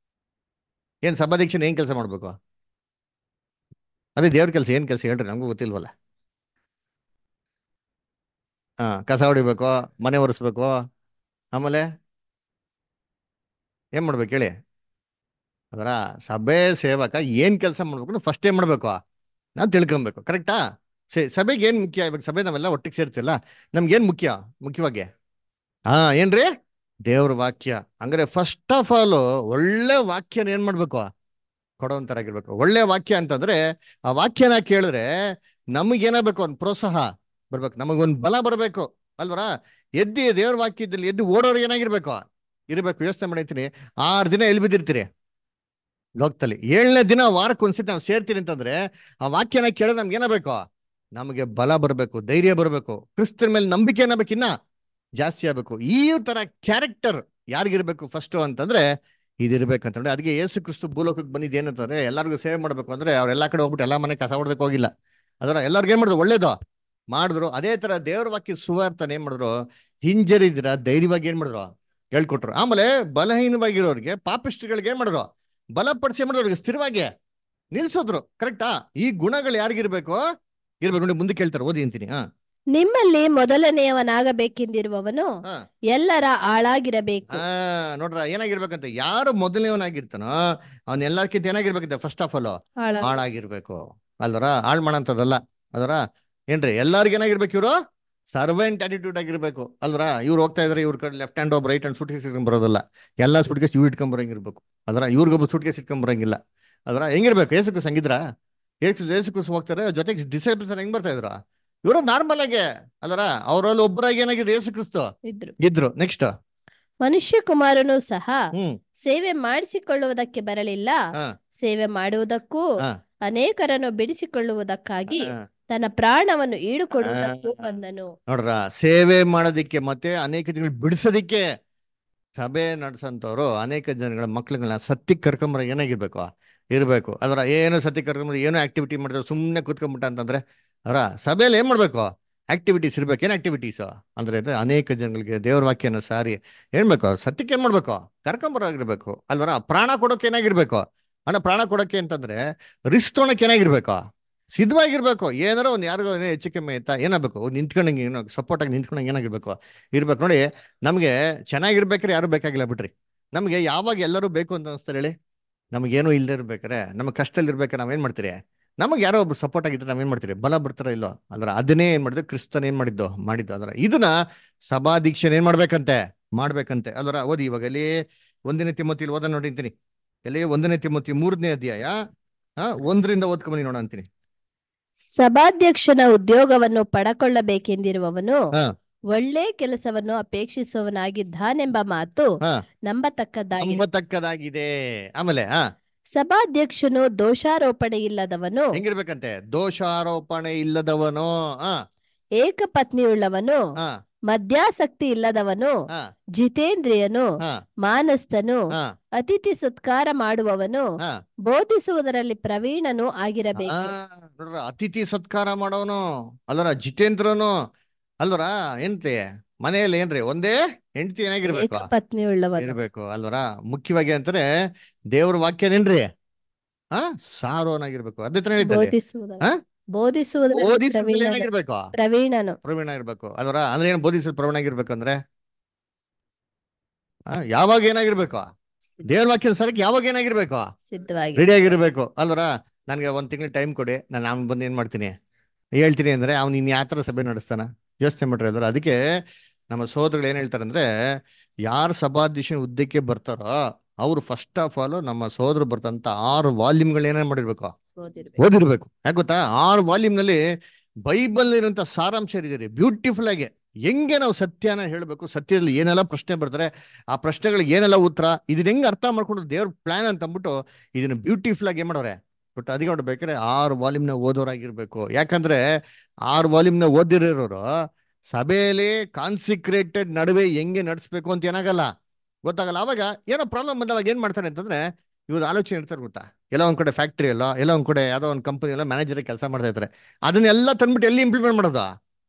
ಏನ್ ಸಭಾಧ್ಯಕ್ಷನ ಏನ್ ಕೆಲಸ ಮಾಡ್ಬೇಕು ಅದೇ ದೇವ್ರ ಕೆಲಸ ಏನ್ ಕೆಲಸ ಹೇಳ್ರಿ ನಮಗೂ ಗೊತ್ತಿಲ್ವಲ್ಲ ಹಾ ಕಸ ಹೊಡಿಬೇಕು ಮನೆ ಒರೆಸ್ಬೇಕು ಆಮೇಲೆ ಏನ್ ಮಾಡ್ಬೇಕು ಹೇಳಿ ಅದರ ಸಭೆ ಸೇವಕ ಏನ್ ಕೆಲಸ ಮಾಡ್ಬೇಕು ಫಸ್ಟ್ ಏನ್ ಮಾಡ್ಬೇಕು ನಾವು ತಿಳ್ಕೊಬೇಕು ಕರೆಕ್ಟಾ ಸೇ ಸಭೆಗೆ ಏನ್ ಮುಖ್ಯ ಇವಾಗ ಸಭೆ ನಾವೆಲ್ಲ ಒಟ್ಟಿಗೆ ಸೇರ್ತಿಲ್ಲ ನಮ್ಗೆ ಏನ್ ಮುಖ್ಯ ಮುಖ್ಯವಾಗಿ ಹಾ ಏನ್ರಿ ದೇವ್ರ ವಾಕ್ಯ ಹಂಗಾರೆ ಫಸ್ಟ್ ಆಫ್ ಆಲ್ ಒಳ್ಳೆ ವಾಕ್ಯನ ಏನ್ ಮಾಡ್ಬೇಕು ಕೊಡೋಂತರಾಗಿರ್ಬೇಕು ಒಳ್ಳೆ ವಾಕ್ಯ ಅಂತಂದ್ರೆ ಆ ವಾಕ್ಯನ ಕೇಳಿದ್ರೆ ನಮಗೇನಾಗಬೇಕು ಒಂದು ಪ್ರೋತ್ಸಾಹ ಬರ್ಬೇಕು ನಮಗೊಂದು ಬಲ ಬರಬೇಕು ಅಲ್ವರ ಎದ್ದು ದೇವ್ರ ವಾಕ್ಯದಲ್ಲಿ ಎದ್ದು ಓಡೋರು ಏನಾಗಿರ್ಬೇಕು ಇರ್ಬೇಕು ಯೋಚನೆ ಮಾಡಿರ್ತೀನಿ ಆರು ದಿನ ಎಲ್ಲಿ ಬಿದ್ದಿರ್ತೀರಿ ಲೋಕದಲ್ಲಿ ಏಳನೇ ದಿನ ವಾರಕ್ಕೆ ಒಂದ್ಸತಿ ನಾವು ಸೇರ್ತೀರಿ ಅಂತಂದ್ರೆ ಆ ವಾಕ್ಯನ ಕೇಳಿದ್ರೆ ನಮ್ಗೆ ಏನಾಗಬೇಕು ನಮಗೆ ಬಲ ಬರಬೇಕು ಧೈರ್ಯ ಬರಬೇಕು ಕ್ರಿಸ್ತನ ಮೇಲೆ ನಂಬಿಕೆ ಏನಾಗಬೇಕು ಇನ್ನ ಜಾಸ್ತಿ ಆಗ್ಬೇಕು ಈ ತರ ಕ್ಯಾರೆಕ್ಟರ್ ಯಾರಿಗಿರ್ಬೇಕು ಫಸ್ಟ್ ಅಂತಂದ್ರೆ ಇದಿರ್ಬೇಕಂತಂದ್ರೆ ಅದಕ್ಕೆ ಯೇಸು ಕ್ರಿಸ್ತು ಭೂಲೋಕಕ್ಕೆ ಬಂದಿದ್ದು ಏನಂತಂದ್ರೆ ಎಲ್ಲರಿಗೂ ಸೇವೆ ಮಾಡ್ಬೇಕು ಅಂದ್ರೆ ಅವ್ರ ಎಲ್ಲಾ ಕಡೆ ಹೋಗ್ಬಿಟ್ಟು ಎಲ್ಲಾ ಮನೆ ಕಸ ಹೊಡ್ದಕ್ಕೆ ಹೋಗಿಲ್ಲ ಅದರ ಎಲ್ಲರಿಗೂ ಏನ್ ಮಾಡಿದ್ರು ಒಳ್ಳೇದು ಮಾಡಿದ್ರು ಅದೇ ತರ ದೇವ್ರ ವಾಕ್ಯ ಸುವಾರ್ತನ ಏನ್ ಮಾಡಿದ್ರು ಹಿಂಜರಿದ್ರ ಧೈರ್ಯವಾಗಿ ಏನ್ ಮಾಡಿದ್ರು ಹೇಳ್ಕೊಟ್ರು ಆಮೇಲೆ ಬಲಹೀನವಾಗಿರೋರಿಗೆ ಪಾಪಿಸ್ಟ್ಗಳಿಗೆ ಏನ್ ಮಾಡಿದ್ರು ಬಲಪಡಿಸಿ ಏನ್ ಮಾಡಿದ್ರು ಅವ್ರಿಗೆ ಸ್ಥಿರವಾಗಿ ನಿಲ್ಸೋದ್ರು ಕರೆಕ್ಟಾ ಈ ಗುಣಗಳು ಯಾರಿಗಿರ್ಬೇಕು ಇರ್ಬೇಕು ನೋಡಿ ಮುಂದೆ ಕೇಳ್ತಾರೆ ಓದಿ ಅಂತೀನಿ ಹಾ ನಿಮ್ಮಲ್ಲಿ ಮೊದಲನೆಯವನಾಗಬೇಕೆಂದಿರುವವನು ಹಾ ಎಲ್ಲರ ಆಳಾಗಿರಬೇಕು ಆ ನೋಡ್ರ ಏನಾಗಿರ್ಬೇಕಂತ ಯಾರು ಮೊದಲನೇವನಾಗಿರ್ತಾನೋ ಅವ್ನ ಎಲ್ಲಾರ್ಕಿಂತ ಏನಾಗಿರ್ಬೇಕಂತ ಫಸ್ಟ್ ಆಫ್ ಆಲ್ ಆಳ ಹಾಳಾಗಿರ್ಬೇಕು ಅಲ್ವರ ಹಾಳ್ ಮಾಡಂತದಲ್ಲ ಅದರ ಏನ್ರಿ ಎಲ್ಲಾರ್ಗ ಏನಾಗಿರ್ಬೇಕು ಇವ್ರು ಸರ್ವೆಂಟ್ ಆಟಿಟ್ಯೂಡ್ ಆಗಿರ್ಬೇಕು ಅಲ್ವರ ಇವ್ರು ಹೋಗ್ತಾ ಇದ್ರೆ ಇವ್ರ ಕಡೆ ಲೆಫ್ಟ್ ಹ್ಯಾಂಡ್ ಒಬ್ಬ ರೈಟ್ ಹ್ಯಾಂಡ್ ಸೂಟ್ ಕೇಸ್ ಇಟ್ಕೊಂಡ್ ಬರೋದಲ್ಲ ಎಲ್ಲ ಸೂಟ್ ಕೇಸ್ ಇವ್ ಇಟ್ಕೊಂಡ್ ಬರಂಗಿರ್ಬೇಕು ಅಲ್ವರ ಇವ್ರಿಗೊಬ್ಬ ಸೂಟ್ ಕೇಸ್ ಇಟ್ಕೊಂಡ್ ಬರಂಗಿಲ್ಲ ಅಲ್ವರ ಹೆಂಗಿರ್ಬೇಕು ಏಸುಕು ಸಂಗಿದ್ರ ಏಸು ಏಸುಕು ಹೋಗ್ತಾರೆ ಜೊತೆಗೆ ಡಿಸೈಬಲ್ಸ್ ಹೆಂಗ್ ಬರ್ತಾ ಇದ್ರು ಇವರು ನಾರ್ಮಲ್ ಆಗಿ ಅಲ್ವರ ಅವರಲ್ಲಿ ಒಬ್ಬರಾಗಿ ಏನಾಗಿದೆ ಏಸು ಕ್ರಿಸ್ತು ಇದ್ರು ಇದ್ರು ನೆಕ್ಸ್ಟ್ ಮನುಷ್ಯ ಕುಮಾರನು ಸಹ ಹ್ಮ್ ಸೇವೆ ಮಾಡಿಸಿಕೊಳ್ಳುವುದಕ್ಕೆ ಬರಲಿಲ್ಲ ಹಾ. ಸೇವೆ ಮಾಡುವುದಕ್ಕೂ ಹಾ. ಅನೇಕರನ್ನು ಬಿಡಿಸಿಕೊಳ್ಳುವುದಕ್ಕಾಗಿ ಹಾ. ತನ್ನ ಪ್ರಾಣವನ್ನು ಈಡುಕೊಡುವುದಕ್ಕೂ ಬಂದನು ನೋಡ್ರ ಸೇವೆ ಮಾಡೋದಿಕ್ಕೆ ಮತ್ತೆ ಅನೇಕ ಜನಗಳು ಬಿಡಿಸೋದಿಕ್ಕೆ ಸಭೆ ನಡೆಸಂತವ್ರು ಅನೇಕ ಜನಗಳ ಮಕ್ಳುಗಳನ್ನ ಸತ್ಯಕ್ಕೆ ಕರ್ಕೊಂಬರ ಏನಾಗಿರ್ಬೇಕು ಇರ್ಬೇಕು ಅದರ ಏನು ಸತ್ಯಕ್ಕೆ ಕರ್ಕೊಂಬರ ಏನು ಆಕ್ಟಿವಿಟಿ ಮಾಡಿದ್ರೆ ಸುಮ್ಮನೆ ಕೂತ್ಕೊಂಡ್ಬಿಟ್ಟ ಅಂತಂದ್ರೆ ಅವರ ಸಭೆಯಲ್ಲಿ ಏನ್ ಮಾಡ್ಬೇಕು ಆಕ್ಟಿವಿಟೀಸ್ ಇರ್ಬೇಕು ಏನ್ ಆಕ್ಟಿವಿಟೀಸ್ ಅಂದ್ರೆ ಇದು ಅನೇಕ ಜನಗಳಿಗೆ ದೇವ್ರ ವಾಕ್ಯನ ಸಾರಿ ಏನ್ ಬೇಕು ಸತ್ಯಕ್ಕೆ ಏನ್ ಮಾಡ್ಬೇಕು ಕರ್ಕೊಂಬರಾಗಿರ್ಬೇಕು ಅಲ್ವರ ಪ್ರಾಣ ಕೊಡೋಕೆ ಏನಾಗಿರ್ಬೇಕು ಅಣ್ಣ ಪ್ರಾಣ ಕೊಡೋಕೆ ಅಂತಂದ್ರೆ ರಿಸ್ಕ್ ತೊಗೊಳಕ್ಕೆ ಏನಾಗಿರ್ಬೇಕು ಸಿದ್ಧವಾಗಿರ್ಬೇಕು ಏನಾರೋ ಒಂದು ಯಾರಿಗೋ ಏನೋ ಹೆಚ್ಚು ಕಮ್ಮಿ ಆಯ್ತಾ ಏನಾಗಬೇಕು ನಿಂತ್ಕೊಂಡಂಗೆ ಏನೋ ಸಪೋರ್ಟ್ ಆಗಿ ನಿಂತ್ಕೊಂಡಂಗೆ ಏನಾಗಿರ್ಬೇಕು ಇರ್ಬೇಕು ನೋಡಿ ನಮಗೆ ಚೆನ್ನಾಗಿರ್ಬೇಕಾದ್ರೆ ಯಾರು ಬೇಕಾಗಿಲ್ಲ ಬಿಟ್ರಿ ನಮಗೆ ಯಾವಾಗ ಎಲ್ಲರೂ ಬೇಕು ಅಂತ ಅನಿಸ್ತಾರೆ ಹೇಳಿ ನಮಗೇನು ಇಲ್ಲದೆ ಇರ್ಬೇಕಾರೆ ನಮಗೆ ಕಷ್ಟದಲ್ಲಿ ಇರ್ಬೇಕಾರೆ ನಾವೇನ್ ಮಾಡ್ತೀರಿ ನಮಗೆ ಯಾರೋ ಒಬ್ರು ಸಪೋರ್ಟ್ ಆಗಿದ್ರೆ ನಾವೇನ್ ಮಾಡ್ತೀರಿ ಬಲ ಬರ್ತಾರ ಇಲ್ಲೋ ಅದ್ರ ಅದನ್ನೇ ಏನ್ ಮಾಡಿದ್ದು ಕ್ರಿಸ್ತನ್ ಏನ್ ಮಾಡಿದ್ದು ಮಾಡಿದ್ದು ಅದರ ಇದನ್ನ ಸಭಾ ದೀಕ್ಷೆನ ಏನ್ ಮಾಡ್ಬೇಕಂತೆ ಮಾಡ್ಬೇಕಂತೆ ಅದರ ಓದಿ ಇವಾಗ ಎಲ್ಲಿ ಒಂದನೇ ತಿಮ್ಮತಿಲಿ ಓದ ನೋಡಿ ಅಂತೀನಿ ಎಲ್ಲಿ ಒಂದನೇ ತಿಮ್ಮತಿ ಮೂರನೇ ಅಧ್ಯಾಯ ಹಾ ಒಂದರಿಂದ ಓದ್ಕೊಂಬನಿ ನೋಡ ಅಂತೀನಿ ಸಭಾಧ್ಯಕ್ಷನ ಉದ್ಯೋಗವನ್ನು ಪಡಕೊಳ್ಳಬೇಕೆಂದಿರುವವನು ಹಾ. ಒಳ್ಳೆ ಕೆಲಸವನ್ನು ಅಪೇಕ್ಷಿಸುವವನಾಗಿದ್ದಾನೆಂಬ ಮಾತು ಹಾ. ನಂಬತಕ್ಕದ್ದಾಗಿದೆ ನಂಬತಕ್ಕದಾಗಿದೆ ಆಮೇಲೆ ಹಾ ಸಭಾಧ್ಯಕ್ಷನು ದೋಷಾರೋಪಣೆ ಇಲ್ಲದವನು ಹೆಂಗಿರ್ಬೇಕಂತೆ ದೋಷಾರೋಪಣೆ ಇಲ್ಲದವನು ಹಾ ಏಕಪತ್ನಿಯುಳ್ಳವನು ಹಾ ಮದ್ಯಾಸಕ್ತಿ ಇಲ್ಲದವನು ಹಾ ಜಿತೇಂದ್ರಿಯನು ಹಾ ಮಾನಸ್ಥನು ಹಾ ಅತಿಥಿ ಸತ್ಕಾರ ಮಾಡುವವನು ಹಾ ಬೋಧಿಸುವುದರಲ್ಲಿ ಪ್ರವೀಣನು ಆಗಿರಬೇಕು ಆ, ನೋಡ್ರ ಅತಿಥಿ ಸತ್ಕಾರ ಮಾಡೋನು ಅಲ್ಲರ ಜಿತೇಂದ್ರನು ಅಲ್ವರ ಹೆಂಡ್ತಿ ಮನೆಯಲ್ಲಿ ಏನ್ರಿ ಒಂದೇ ಹೆಂಡತಿ ಏನಾಗಿರ್ಬೇಕು ಏಕಪತ್ನಿಯುಳ್ಳವನು ಇರ್ಬೇಕು ಅಲ್ವರ ಮುಖ್ಯವಾಗಿ ಅಂತಾರೆ ದೇವ್ರ ವಾಕ್ಯನೇನ್ರಿ ಹಾ ಸಾರೋನಾಗಿರ್ಬೇಕು ಅದೇ ತರ ಹೇಳಿದ್ದಾರೆ ಬೋಧಿಸುವುದರ ಹಾ? ಬೋಧಿಸುವುದರಲ್ಲಿ ಓದಿಸಿದ ಪ್ರವೀಣನು ಏನಾಗಿರ್ಬೇಕು ಪ್ರವೀಣನು ಪ್ರವೀಣ ಇರ್ಬೇಕು ಅಲ್ವರ ಅಂದ್ರೆ ಏನು ಬೋಧಿಸಿದ ಪ್ರವೀಣ ಆಗಿರ್ಬೇಕು ಅಂದ್ರೆ ಆ, ಯಾವಾಗ ಏನಾಗಿರ್ಬೇಕು ದೇವ್ರ ವಾಕ್ಯದ ಸರಕ್ಕೆ ಯಾವಾಗ ಏನಾಗಿರ್ಬೇಕು ಸಿದ್ಧವಾಗಿ ರೆಡಿ ಆಗಿರ್ಬೇಕು ಅಲ್ವರ ನನಗೆ ಒಂದ್ ತಿಂಗಳು ಟೈಮ್ ಕೊಡಿ ನಾನು ಅವ್ನು ಬಂದು ಏನ್ ಮಾಡ್ತೀನಿ ಹೇಳ್ತೀನಿ ಅಂದ್ರೆ ಅವ್ನು ಇನ್ ಯಾವ ಥರ ಸಭೆ ನಡೆಸ್ತಾನ ಯೋಚನೆ ಮಾಡ್ರಿ ಅಲ್ವರ ಅದಕ್ಕೆ ನಮ್ಮ ಸಹೋದರಗಳು ಏನ್ ಹೇಳ್ತಾರೆ ಅಂದ್ರೆ ಯಾರು ಸಭಾಧ್ಯಕ್ಷ ಹುದ್ದೆಗೆ ಬರ್ತಾರೋ ಅವ್ರು ಫಸ್ಟ್ ಆಫ್ ಆಲ್ ನಮ್ಮ ಸಹೋದರು ಬರ್ತಂತ ಆರು ವಾಲ್ಯೂಮ್ಗಳು ಏನೇನ್ ಮಾಡಿರ್ಬೇಕು ಓದಿರ್ಬೇಕು. ಓದಿರ್ಬೇಕು ಯಾಕೆ ಗೊತ್ತಾ ಆರು ವಾಲ್ಯೂಮ್ ನಲ್ಲಿ ಬೈಬಲ್ ಇರುವಂತ ಸಾರಾಂಶ ಇದೆ ಬ್ಯೂಟಿಫುಲ್ ಆಗಿ ಹೆಂಗೆ ನಾವು ಸತ್ಯನ ಹೇಳ್ಬೇಕು ಸತ್ಯದಲ್ಲಿ ಏನೆಲ್ಲ ಪ್ರಶ್ನೆ ಬರ್ತಾರೆ ಆ ಪ್ರಶ್ನೆಗಳಿಗೆ ಏನೆಲ್ಲ ಉತ್ತರ ಇದನ್ನ ಹೆಂಗ್ ಅರ್ಥ ಮಾಡ್ಕೊಂಡು ದೇವ್ರ ಪ್ಲಾನ್ ಅಂತ ಅಂದ್ಬಿಟ್ಟು ಇದನ್ನ ಬ್ಯೂಟಿಫುಲ್ ಆಗಿ ಏನ್ ಮಾಡೋರೆ ಬಟ್ ಅದಕ್ಕೆ ನೋಡ್ಬೇಕಾದ್ರೆ ಆರು ವಾಲ್ಯೂಮ್ನ ಓದೋರಾಗಿರ್ಬೇಕು ಯಾಕಂದ್ರೆ ಆರು ವಾಲ್ಯೂಮ್ನ ಓದಿರೋರು ಸಭೆಯಲ್ಲಿ ಕಾನ್ಸಿಕ್ರೇಟೆಡ್ ನಡುವೆ ಹೆಂಗೆ ನಡೆಸ್ಬೇಕು ಅಂತ ಏನಾಗಲ್ಲ ಗೊತ್ತಾಗಲ್ಲ ಅವಾಗ ಏನೋ ಪ್ರಾಬ್ಲಮ್ ಬಂದವಾಗ ಏನ್ ಮಾಡ್ತಾರೆ ಅಂತಂದ್ರೆ ಇವ್ರು ಆಲೋಚನೆ ಇರ್ತಾರೆ ಗೊತ್ತಾ ಎಲ್ಲ ಒಂದ್ ಕಡೆ ಫ್ಯಾಕ್ಟ್ರಿ ಎಲ್ಲ ಎಲ್ಲ ಒಂದ್ ಕಡೆ ಯಾವ್ದೋ ಒಂದು ಕಂಪನಿ ಎಲ್ಲ ಮ್ಯಾನೇಜರ್ ಕೆಲಸ ಮಾಡ್ತಾ ಇರ್ತಾರೆ ಅದನ್ನೆಲ್ಲ ತಂದ್ಬಿಟ್ಟು ಎಲ್ಲಿ ಇಂಪ್ಲಿಮೆಂಟ್ ಮಾಡೋದು